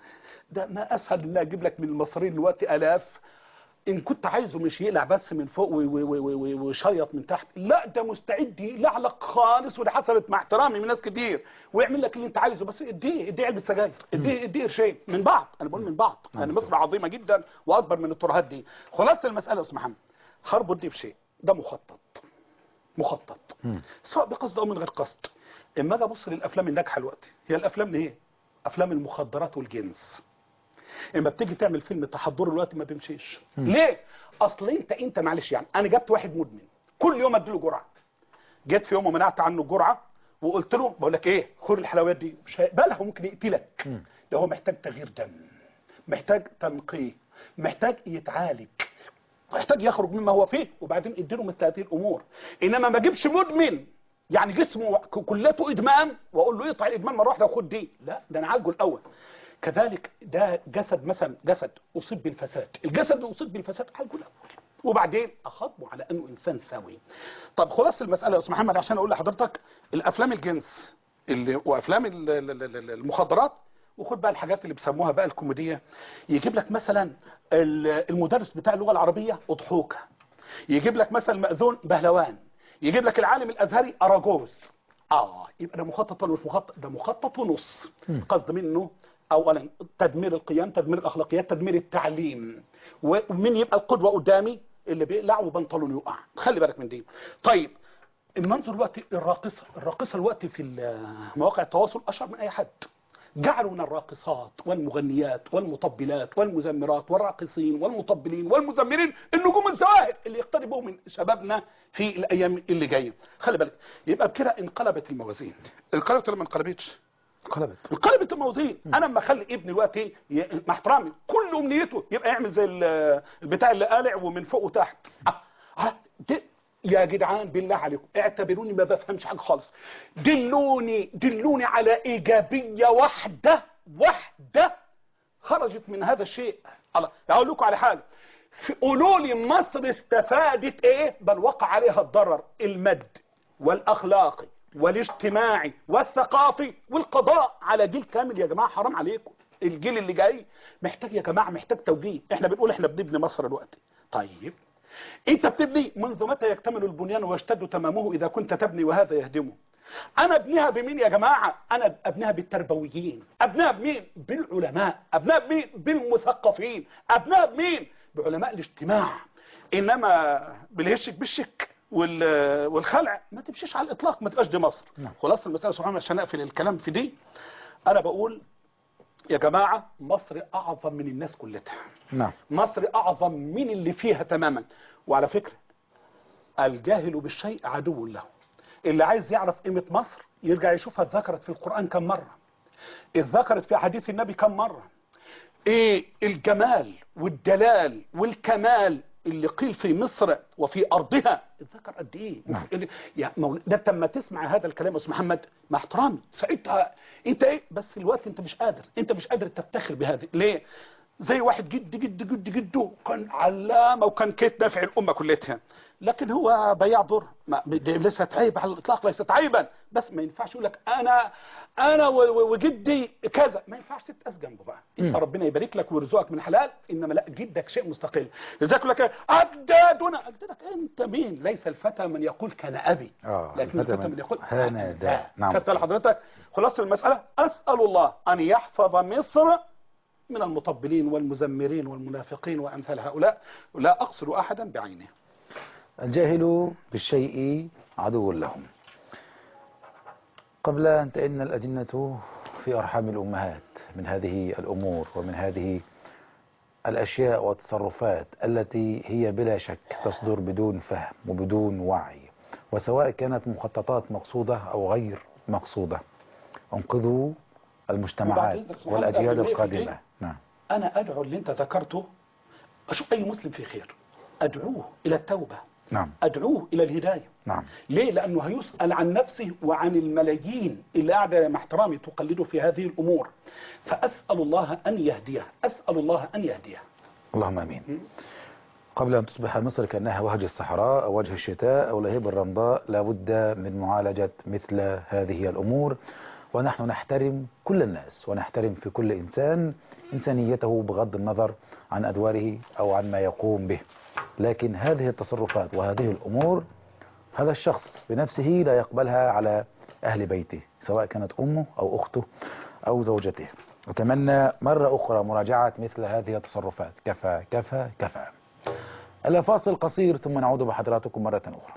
ده ما اسهل ان اجيب لك من المصريين دلوقتي الاف ان كنت عايزه مش يقلع بس من فوق و- و- و- و- ويشيط من تحت لا ده مستعد يقلع لك خالص ودي حصلت مع احترامي من ناس كتير ويعمل لك اللي انت عايزه بس اديه اديه علبه سجاير اديه اديه قرشين من بعض انا بقول من بعض يعني مصر عظيمه جدا واكبر من الترهات دي خلاصه المساله يا استاذ محمد هربط دي بشيء ده مخطط مخطط سواء بقصد او من غير قصد اما اجي ابص للافلام الناجحه دلوقتي هي الافلام اللي هي افلام المخدرات والجنس اما بتيجي تعمل فيلم تحضره دلوقتي ما بيمشيش ليه اصل انت انت معلش يعني انا جبت واحد مدمن كل يوم اديله جرعه جيت في يوم ومنعت عنه الجرعه وقلت له بقول لك ايه خد الحلويات دي مش هيقبلها وممكن يقتلك ده هو محتاج تغيير دم محتاج تنقيه محتاج يتعالج محتاج يخرج مما هو فيه وبعدين اديله مثل هذه الامور انما ما اجيبش مدمن يعني جسمه ك- كلته ادمان واقول له اقطع الادمان مره واحده وخد دي لا ده انا عالجه الاول كذلك ده جسد مثلا جسد اصيب بالفساد الجسد اللي اصيب بالفساد عالجه الاول وبعدين اخاطبه على انه انسان سوي طب خلاص المساله يا استاذ محمد عشان اقول لحضرتك الافلام الجنس اللي وافلام ال- ال- ال- ال- المخدرات وخد بقى الحاجات اللي بيسموها بقى الكوميديه يجيب لك مثلا ال- المدرس بتاع اللغه العربيه اضحوكه يجيب لك مثلا مأذون بهلوان يجيب لك العالم الازهري اراجوز اه يبقى ده مخطط ولا مش مخطط ده مخطط ونص قصد منه اولا تدمير القيم تدمير الاخلاقيات تدمير التعليم ومين يبقى القدوه قدامي اللي بيقلع وبنطلون يقع خلي بالك من دي طيب المنظر الوقت الراقصه الراقصه الوقت في ال- مواقع التواصل اشهر من اي حد جعلوا من الراقصات والمغنيات والمطبلات والمزمرات والراقصين والمطبلين والمزمرين النجوم الزواهر اللي يقتربوا من شبابنا في الايام اللي جايه خلي بالك يبقى بكده انقلبت الموازين انقلبت ولا ما انقلبتش انقلبت انقلبت الموازين انا لما اخلي ابني دلوقتي ي- مع احترامي كل امنيته يبقى يعمل زي ال- البتاع اللي قالع ومن فوق وتحت آه، آه، دي- يا جدعان بالله عليكم اعتبروني ما بفهمش حاجه خالص دلوني دلوني على ايجابيه واحده واحده خرجت من هذا الشيء الله اقول لكم على حاجه في- قولوا لي مصر استفادت ايه بل وقع عليها الضرر المادي والاخلاقي والاجتماعي والثقافي والقضاء على جيل كامل يا جماعه حرام عليكم الجيل اللي جاي محتاج يا جماعه محتاج توجيه احنا بنقول احنا بنبني مصر دلوقتي طيب انت بتبني منذ متى يكتمل البنيان ويشتد تمامه اذا كنت تبني وهذا يهدمه انا ابنيها بمين يا جماعه انا ابنيها بالتربويين ابنيها بمين بالعلماء ابنيها بمين بالمثقفين ابنيها بمين بعلماء الاجتماع انما بالهشك بالشك وال- والخلع ما تمشيش على الاطلاق ما تبقاش دي مصر نعم. خلاص المساله سبحان الله عشان اقفل الكلام في دي انا بقول يا جماعه مصر اعظم من الناس كلها نعم مصر اعظم من اللي فيها تماما وعلى فكرة الجاهل بالشيء عدو له اللي عايز يعرف قيمة مصر يرجع يشوفها اتذكرت في القرآن كم مرة اتذكرت في حديث النبي كم مرة ايه الجمال والدلال والكمال اللي قيل في مصر وفي ارضها اتذكر قد ايه نعم. اللي- يا مول- ده انت لما تسمع هذا الكلام يا استاذ محمد مع احترامي ساعتها انت ايه بس الوقت انت مش قادر انت مش قادر تفتخر بهذا ليه زي واحد جد جد جد جده كان علامه وكان كيت نافع الامه كلها لكن هو بياع ضر ما دي ليست عيب على الاطلاق ليست عيبا بس ما ينفعش يقول لك انا انا و- و- وجدي كذا ما ينفعش تتقاس جنبه بقى انت مم. ربنا يبارك لك ويرزقك من حلال انما لا جدك شيء مستقل لذلك يقول لك اجدادنا اجدادك انت مين ليس الفتى من يقول كان ابي آه، لكن الفتى الفتى من- من يقول هانا دا. نعم. خدت لحضرتك خلاصه المساله اسال الله ان يحفظ مصر من المطبلين والمزمرين والمنافقين وامثال هؤلاء لا اقصد احدا بعينه الجاهل بالشيء عدو لهم قبل أن تئن الأجنة في أرحام الأمهات من هذه الأمور ومن هذه الأشياء والتصرفات التي هي بلا شك تصدر بدون فهم وبدون وعي وسواء كانت مخططات مقصودة أو غير مقصودة انقذوا المجتمعات وبعد إذنك سبحان والأجيال الله، في القادمة شيء. نعم انا ادعو اللي انت ذكرته اشوف اي مسلم في خير ادعوه الى التوبه نعم ادعوه الى الهدايه نعم ليه لانه هيسال عن نفسه وعن الملايين اللي قاعده مع احترامي تقلده في هذه الامور فاسال الله ان يهديه اسال الله ان يهديه اللهم امين قبل ان تصبح مصر كانها وهج الصحراء او وجه الشتاء او لهيب الرمضاء لابد من معالجه مثل هذه الامور ونحن نحترم كل الناس ونحترم في كل انسان انسانيته بغض النظر عن ادواره او عن ما يقوم به لكن هذه التصرفات وهذه الامور هذا الشخص بنفسه لا يقبلها على اهل بيته سواء كانت امه او اخته او زوجته أتمنى مرة أخرى مراجعة مثل هذه التصرفات كفى كفى كفى إلى فاصل قصير ثم نعود بحضراتكم مرة أخرى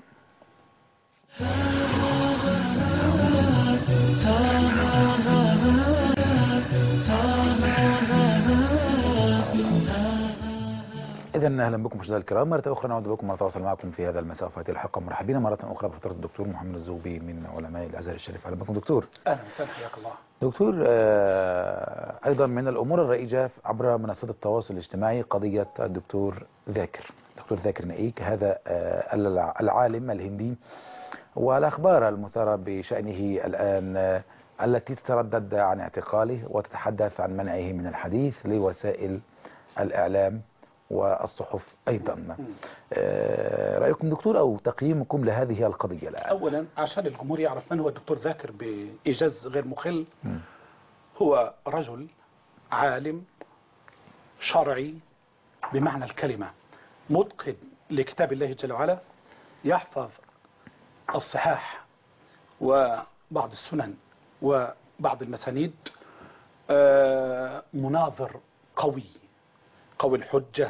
إذا أهلا بكم مشاهدينا الكرام مرة أخرى نعود بكم ونتواصل معكم في هذا المساء في هذه الحلقة مرحبين مرة أخرى بفضيلة الدكتور محمد الزوبي من علماء الأزهر الشريف أهلا بكم دكتور اهلا وسهلا حياك الله دكتور آه، أيضا من الأمور الرائجة عبر منصات التواصل الاجتماعي قضية الدكتور ذاكر دكتور ذاكر نائك هذا آه، الع- العالم الهندي والأخبار المثارة بشأنه الآن آه، التي تتردد عن اعتقاله وتتحدث عن منعه من الحديث لوسائل الإعلام والصحف أيضا آه، رأيكم دكتور أو تقييمكم لهذه القضية الآن اولا عشان الجمهور يعرف من هو الدكتور ذاكر بايجاز غير مخل مم. هو رجل عالم شرعي بمعنى الكلمة متقن لكتاب الله جل وعلا يحفظ الصحاح وبعض السنن وبعض المسانيد آه، مناظر قوي قوي الحجة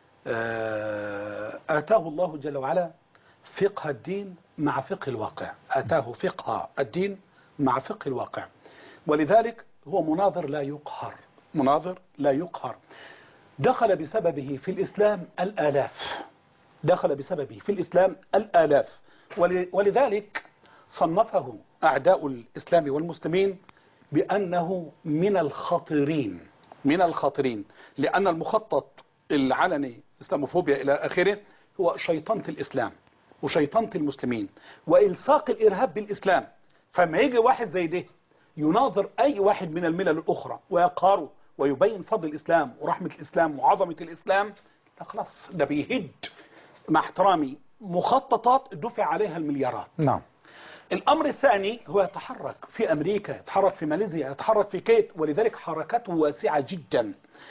آه، آتاه الله جل وعلا فقه الدين مع فقه الواقع آتاه فقه الدين مع فقه الواقع ولذلك هو مناظر لا يقهر مناظر لا يقهر دخل بسببه في الإسلام الآلاف دخل بسببه في الإسلام الآلاف ول- ولذلك صنفه أعداء الإسلام والمسلمين بأنه من الخطرين من الخطرين لأن المخطط العلني إسلاموفوبيا إلى آخره هو شيطنة الإسلام وشيطنة المسلمين وإلصاق الإرهاب بالإسلام فما يجي واحد زي ده يناظر أي واحد من الملل الأخرى ويقهره ويبين فضل الإسلام ورحمة الإسلام وعظمة الإسلام لا خلاص ده بيهد مع احترامي مخططات دفع عليها المليارات نعم الأمر الثاني هو يتحرك في أمريكا يتحرك في ماليزيا يتحرك في كيت ولذلك حركته واسعة جدا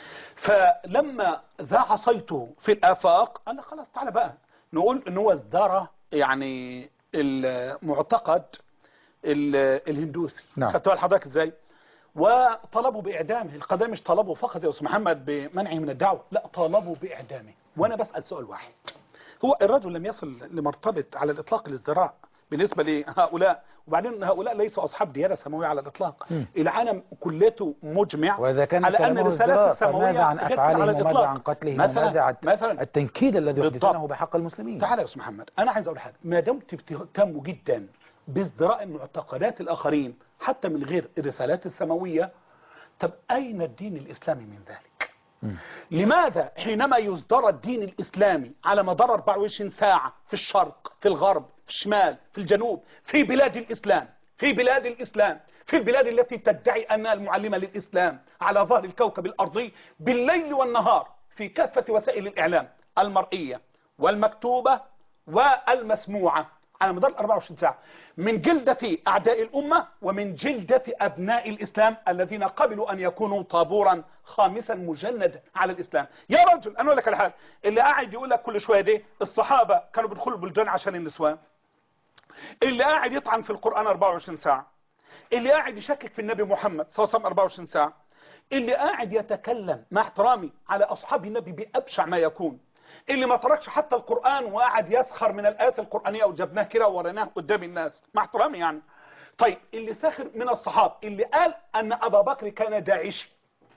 فلما ذاع صيته في الآفاق قال لك خلاص تعالى بقى نقول ان هو ازدرى يعني المعتقد ال- الهندوسي نعم. خدتوا بالك حضرتك ازاي وطلبوا بإعدامه القضية مش طلبوا فقط يا أستاذ محمد بمنعه من الدعوة لا طلبوا بإعدامه وأنا بسأل سؤال واحد هو الرجل لم يصل لمرتبة على الإطلاق الازدراء بالنسبة لهؤلاء وبعدين هؤلاء ليسوا أصحاب ديانة سماوية على الإطلاق مم. العالم كلته مجمع وإذا كان على أن كلامه الرسالات ازدراء السماوية فماذا عن غير أفعالهم على وماذا الإطلاق. عن قتلهم مثلا وماذا عن مثلا التنكيل الذي بالضبط. يحدثونه بحق المسلمين تعالى يا استاذ محمد انا عايز اقول حاجه ما دمت بتهتم جدا بازدراء معتقدات الاخرين حتى من غير الرسالات السماويه طب اين الدين الاسلامي من ذلك مم. لماذا حينما يصدر الدين الإسلامي على مدار 24 ساعة في الشرق في الغرب في الشمال في الجنوب في بلاد الإسلام في بلاد الإسلام في البلاد التي تدعي أنها المعلمة للإسلام على ظهر الكوكب الأرضي بالليل والنهار في كافة وسائل الإعلام المرئية والمكتوبة والمسموعة على مدار 24 ساعة من جلدة أعداء الأمة ومن جلدة أبناء الإسلام الذين قبلوا أن يكونوا طابورا خامسا مجندا على الإسلام يا رجل أنا أقول لك الحال اللي قاعد يقول لك كل شوية دي الصحابة كانوا بيدخلوا البلدان عشان النسوان اللي قاعد يطعن في القرآن 24 ساعة اللي قاعد يشكك في النبي محمد صلى الله عليه وسلم 24 ساعة اللي قاعد يتكلم مع احترامي على أصحاب النبي بأبشع ما يكون اللي ما تركش حتى القرآن وقعد يسخر من الآيات القرآنية وجبناه كده ووريناه قدام الناس مع احترامي يعني طيب اللي سخر من الصحابة اللي قال أن أبا بكر كان داعشي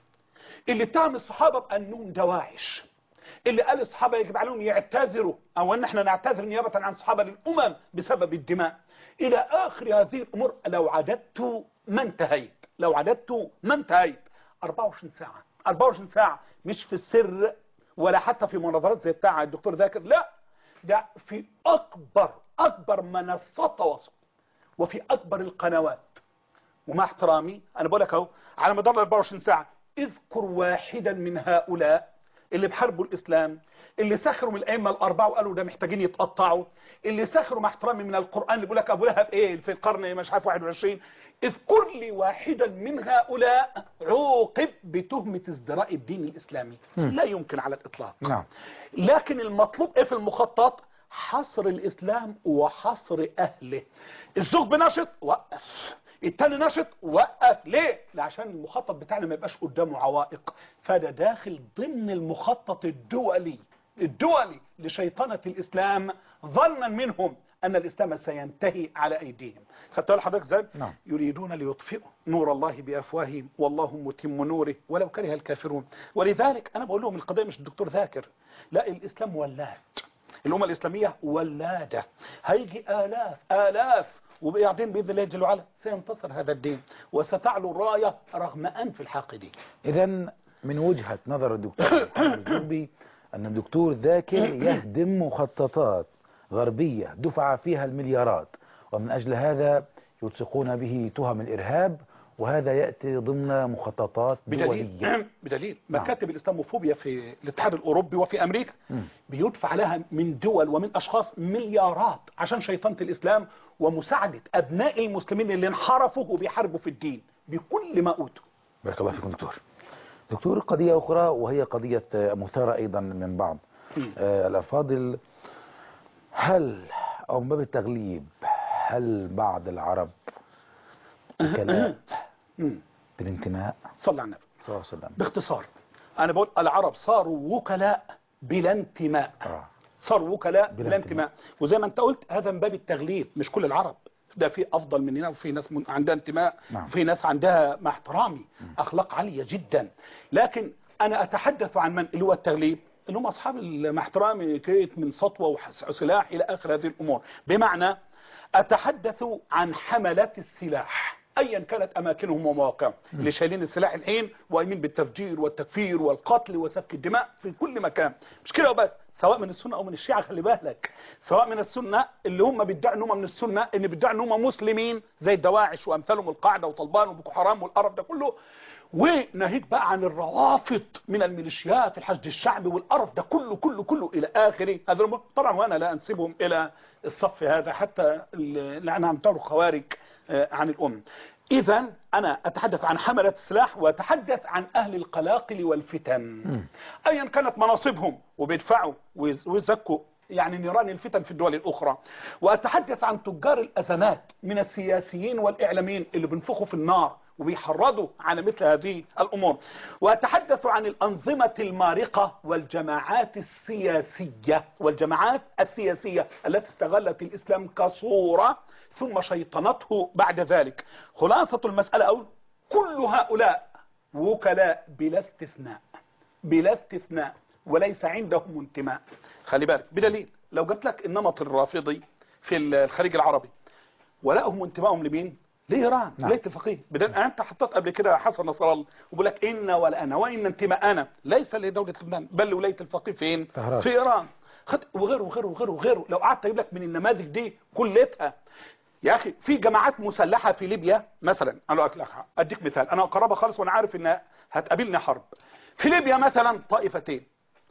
اللي اتهم الصحابة بأنهم دواعش اللي قال الصحابة يجب عليهم يعتذروا أو أن احنا نعتذر نيابة عن الصحابة للأمم بسبب الدماء إلى آخر هذه الأمور لو عددت ما انتهيت لو عددت ما انتهيت 24 ساعة 24 ساعة مش في السر ولا حتى في مناظرات زي بتاع الدكتور ذاكر لا ده في أكبر أكبر منصات تواصل وفي أكبر القنوات ومع احترامي أنا بقول لك أهو على مدار ال 24 ساعة اذكر واحدا من هؤلاء اللي بحاربوا الإسلام اللي سخروا من الأئمة الأربعة وقالوا ده محتاجين يتقطعوا اللي سخروا مع احترامي من القرآن اللي بيقول لك أبو لهب إيه في القرن مش عارف 21 اذكر لي واحدا من هؤلاء عوقب بتهمة ازدراء الدين الإسلامي مم. لا يمكن على الإطلاق نعم لكن المطلوب ايه في المخطط حصر الاسلام وحصر اهله الزوج بنشط وقف التاني نشط وقف ليه لا عشان المخطط بتاعنا ما يبقاش قدامه عوائق فده داخل ضمن المخطط الدولي الدولي لشيطنة الاسلام ظنا منهم ان الاسلام سينتهي على ايديهم خدتوا بالك حضرتك ازاي نعم. يريدون ليطفئوا نور الله بافواههم والله متم نوره ولو كره الكافرون ولذلك انا بقول لهم القضيه مش الدكتور ذاكر لا الاسلام ولاد الامه الاسلاميه ولاده هيجي الاف الاف وبعدين باذن الله جل وعلا سينتصر هذا الدين وستعلو الرايه رغم انف الحاقدين إذا من وجهة نظر الدكتور محمد الزغبي أن الدكتور ذاكر يهدم مخططات غربية دفع فيها المليارات ومن أجل هذا يلصقون به تهم الإرهاب وهذا يأتي ضمن مخططات بدليل دولية بدليل نعم. مكاتب الاسلاموفوبيا في الاتحاد الاوروبي وفي امريكا بيدفع لها من دول ومن اشخاص مليارات عشان شيطنه الاسلام ومساعده ابناء المسلمين اللي انحرفوا وبيحاربوا في الدين بكل ما اوتوا بارك الله فيكم دكتور دكتور قضية أخرى وهي قضية آه، مثارة أيضا من بعض مم. آه، الأفاضل هل أو من باب التغليب هل بعض العرب وكلاء مم. بالانتماء صلى على النبي صلى الله عليه وسلم باختصار انا بقول العرب صاروا وكلاء بلا انتماء آه. صاروا وكلاء بلا بلا انتماء. انتماء وزي ما انت قلت هذا من باب التغليب مش كل العرب ده في افضل مننا وفي ناس من عندها انتماء نعم. وفي ناس عندها مع احترامي اخلاق عاليه جدا لكن انا اتحدث عن من اللي هو التغليب اللي هم اصحاب ال- مع احترامي كيت من سطوه وسلاح الى اخر هذه الامور بمعنى اتحدث عن حملات السلاح ايا كانت اماكنهم ومواقعهم اللي شايلين السلاح الحين وقايمين بالتفجير والتكفير والقتل وسفك الدماء في كل مكان مش كده وبس سواء من السنه او من الشيعه خلي بالك سواء من السنه اللي هم بيدعوا ان هم من السنه ان بيدعوا ان هم مسلمين زي الدواعش وامثالهم القاعده وطلبان وبوكو حرام والقرف ده كله وناهيك بقى عن الروافض من الميليشيات الحشد الشعبي والقرف ده كله كله كله الى اخره هذا الأمور. طبعا وانا لا انسبهم الى الصف هذا حتى اللي انا عملته خوارج آه، عن الام اذا انا اتحدث عن حمله السلاح واتحدث عن اهل القلاقل والفتن ايا كانت مناصبهم وبيدفعوا ويز- ويزكوا يعني نيران الفتن في الدول الأخرى وأتحدث عن تجار الأزمات من السياسيين والإعلاميين اللي بينفخوا في النار وبيحرضوا على مثل هذه الأمور وأتحدث عن الأنظمة المارقة والجماعات السياسية والجماعات السياسية التي استغلت الإسلام كصورة ثم شيطنته بعد ذلك خلاصة المسألة أقول كل هؤلاء وكلاء بلا استثناء بلا استثناء وليس عندهم انتماء خلي بالك بدليل لو قلت لك النمط الرافضي في الخليج العربي ولهم انتمائهم لمين لإيران نعم. ليت الفقيه بدل انت حطيت قبل كده حسن نصر الله وبقول لك ان ولا انا وان انتماءنا ليس لدوله لبنان بل لولايه الفقيه فين طهران. في ايران خد وغيره وغيره وغيره وغيره لو قعدت اجيب لك من النماذج دي كلتها يا اخي في جماعات مسلحه في ليبيا مثلا انا أقول لك اديك مثال انا قرابه خالص وانا عارف ان هتقابلني حرب في ليبيا مثلا طائفتين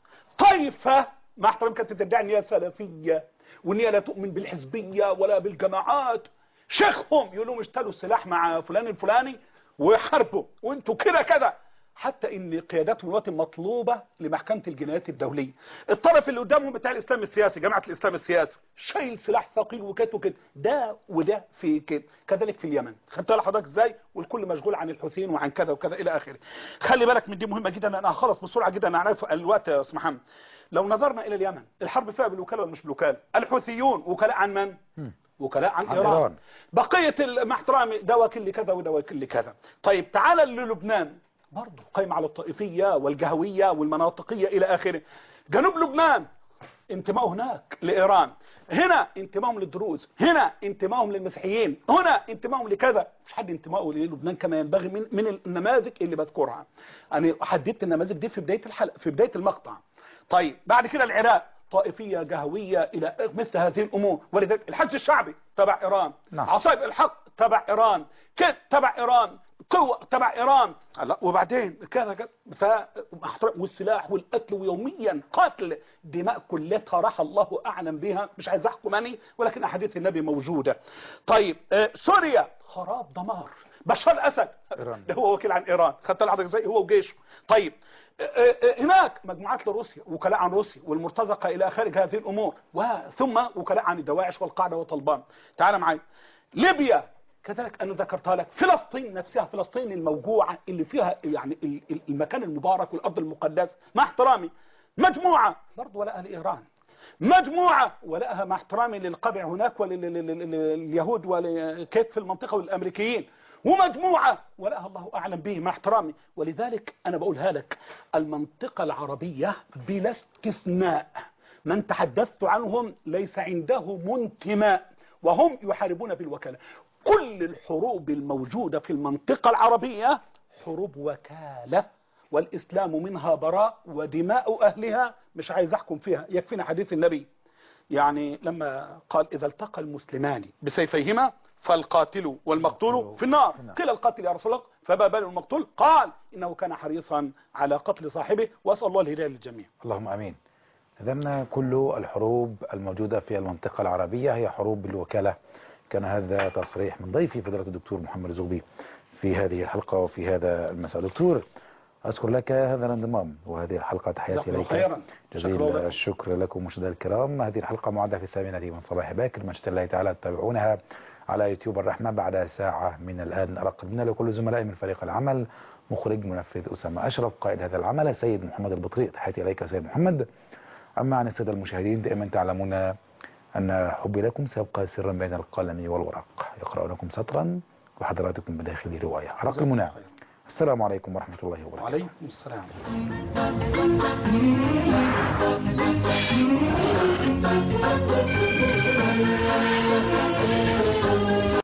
طائفه مع احترام كانت تدعي ان هي سلفيه وان هي لا تؤمن بالحزبيه ولا بالجماعات شيخهم يقول لهم اشتروا السلاح مع فلان الفلاني ويحاربوا وانتوا كده كده حتى ان قياداتهم دلوقتي مطلوبه لمحكمه الجنايات الدوليه الطرف اللي قدامهم بتاع الاسلام السياسي جماعه الاسلام السياسي شايل سلاح ثقيل وكده وكده ده وده في كده كذلك في اليمن خدت بالك حضرتك ازاي والكل مشغول عن الحسين وعن كذا وكذا الى اخره خلي بالك من دي مهمه جدا انا هخلص بسرعه جدا انا عارف الوقت يا استاذ محمد لو نظرنا الى اليمن الحرب فيها بالوكاله ولا مش بالوكاله الحوثيون وكلاء عن من وكلاء عن, عن إيران. إيران. بقية ال- مع احترامي ده وكيل لكذا وده وكيل لكذا طيب تعال للبنان برضه قايم على الطائفية والجهوية والمناطقية إلى آخره جنوب لبنان انتمائه هناك لإيران هنا انتمائهم للدروز هنا انتمائهم للمسيحيين هنا انتمائهم لكذا مش حد انتمائه للبنان كما ينبغي من من النماذج اللي بذكرها انا حددت النماذج دي في بداية الحلقة في بداية المقطع طيب بعد كده العراق طائفية جهوية إلى مثل هذه الأمور ولذلك الحج الشعبي تبع إيران نعم. عصائب الحق تبع إيران كد تبع إيران قوة تبع إيران لا وبعدين كذا كذا ف والسلاح والقتل ويوميا قتل دماء كلتها راح الله أعلم بها مش عايز أحكم أني ولكن أحاديث النبي موجودة طيب آه، سوريا خراب دمار بشار الأسد إيران. ده هو وكيل عن إيران خدت لحضرتك ازاي هو وجيشه طيب آه، آه، هناك مجموعات لروسيا وكلاء عن روسيا والمرتزقة إلى خارج هذه الأمور وثم وكلاء عن الدواعش والقاعدة وطلبان تعال معي ليبيا كذلك أنا ذكرتها لك فلسطين نفسها فلسطين الموجوعة اللي فيها يعني ال- ال- المكان المبارك والأرض المقدسة مع احترامي مجموعة برضه ولا أهل إيران مجموعة ولها مع احترامي للقبع هناك ولليهود ولكيف في المنطقة والأمريكيين ومجموعة ولها الله أعلم به مع احترامي ولذلك أنا بقولها لك المنطقة العربية بلا استثناء من تحدثت عنهم ليس عندهم انتماء وهم يحاربون بالوكالة كل الحروب الموجودة في المنطقة العربية حروب وكالة والإسلام منها براء ودماء أهلها مش عايز أحكم فيها يكفينا حديث النبي يعني لما قال إذا التقى المسلمان بسيفيهما فالقاتل والمقتول في النار في النار. قيل القاتل يا رسول الله فما بال المقتول قال إنه كان حريصا على قتل صاحبه وأسأل الله الهداية للجميع اللهم امين اذا كل الحروب الموجوده في المنطقه العربيه هي حروب بالوكاله كان هذا تصريح من ضيفي فضيله الدكتور محمد زغبي في هذه الحلقه وفي هذا المساء دكتور أذكر لك هذا الانضمام وهذه الحلقة تحياتي جزاكم الله إليك خيرا. جزيل شكرا لك. الشكر لكم مشاهدينا الكرام هذه الحلقة معدة في الثامنة من صباح باكر من شاء الله تعالى تتابعونها على يوتيوب الرحمة بعد ساعة من الآن أرقبنا لكل زملائي من فريق العمل مخرج منفذ أسامة أشرف قائد هذا العمل سيد محمد البطريق تحياتي إليك سيد محمد أما عن السادة المشاهدين دائما تعلمون أن حبي لكم سيبقى سرا بين القلم والورق يقرأونكم سطرا وحضراتكم بداخل رواية رقمنا السلام عليكم ورحمة الله وبركاته وعليكم السلام Thank you.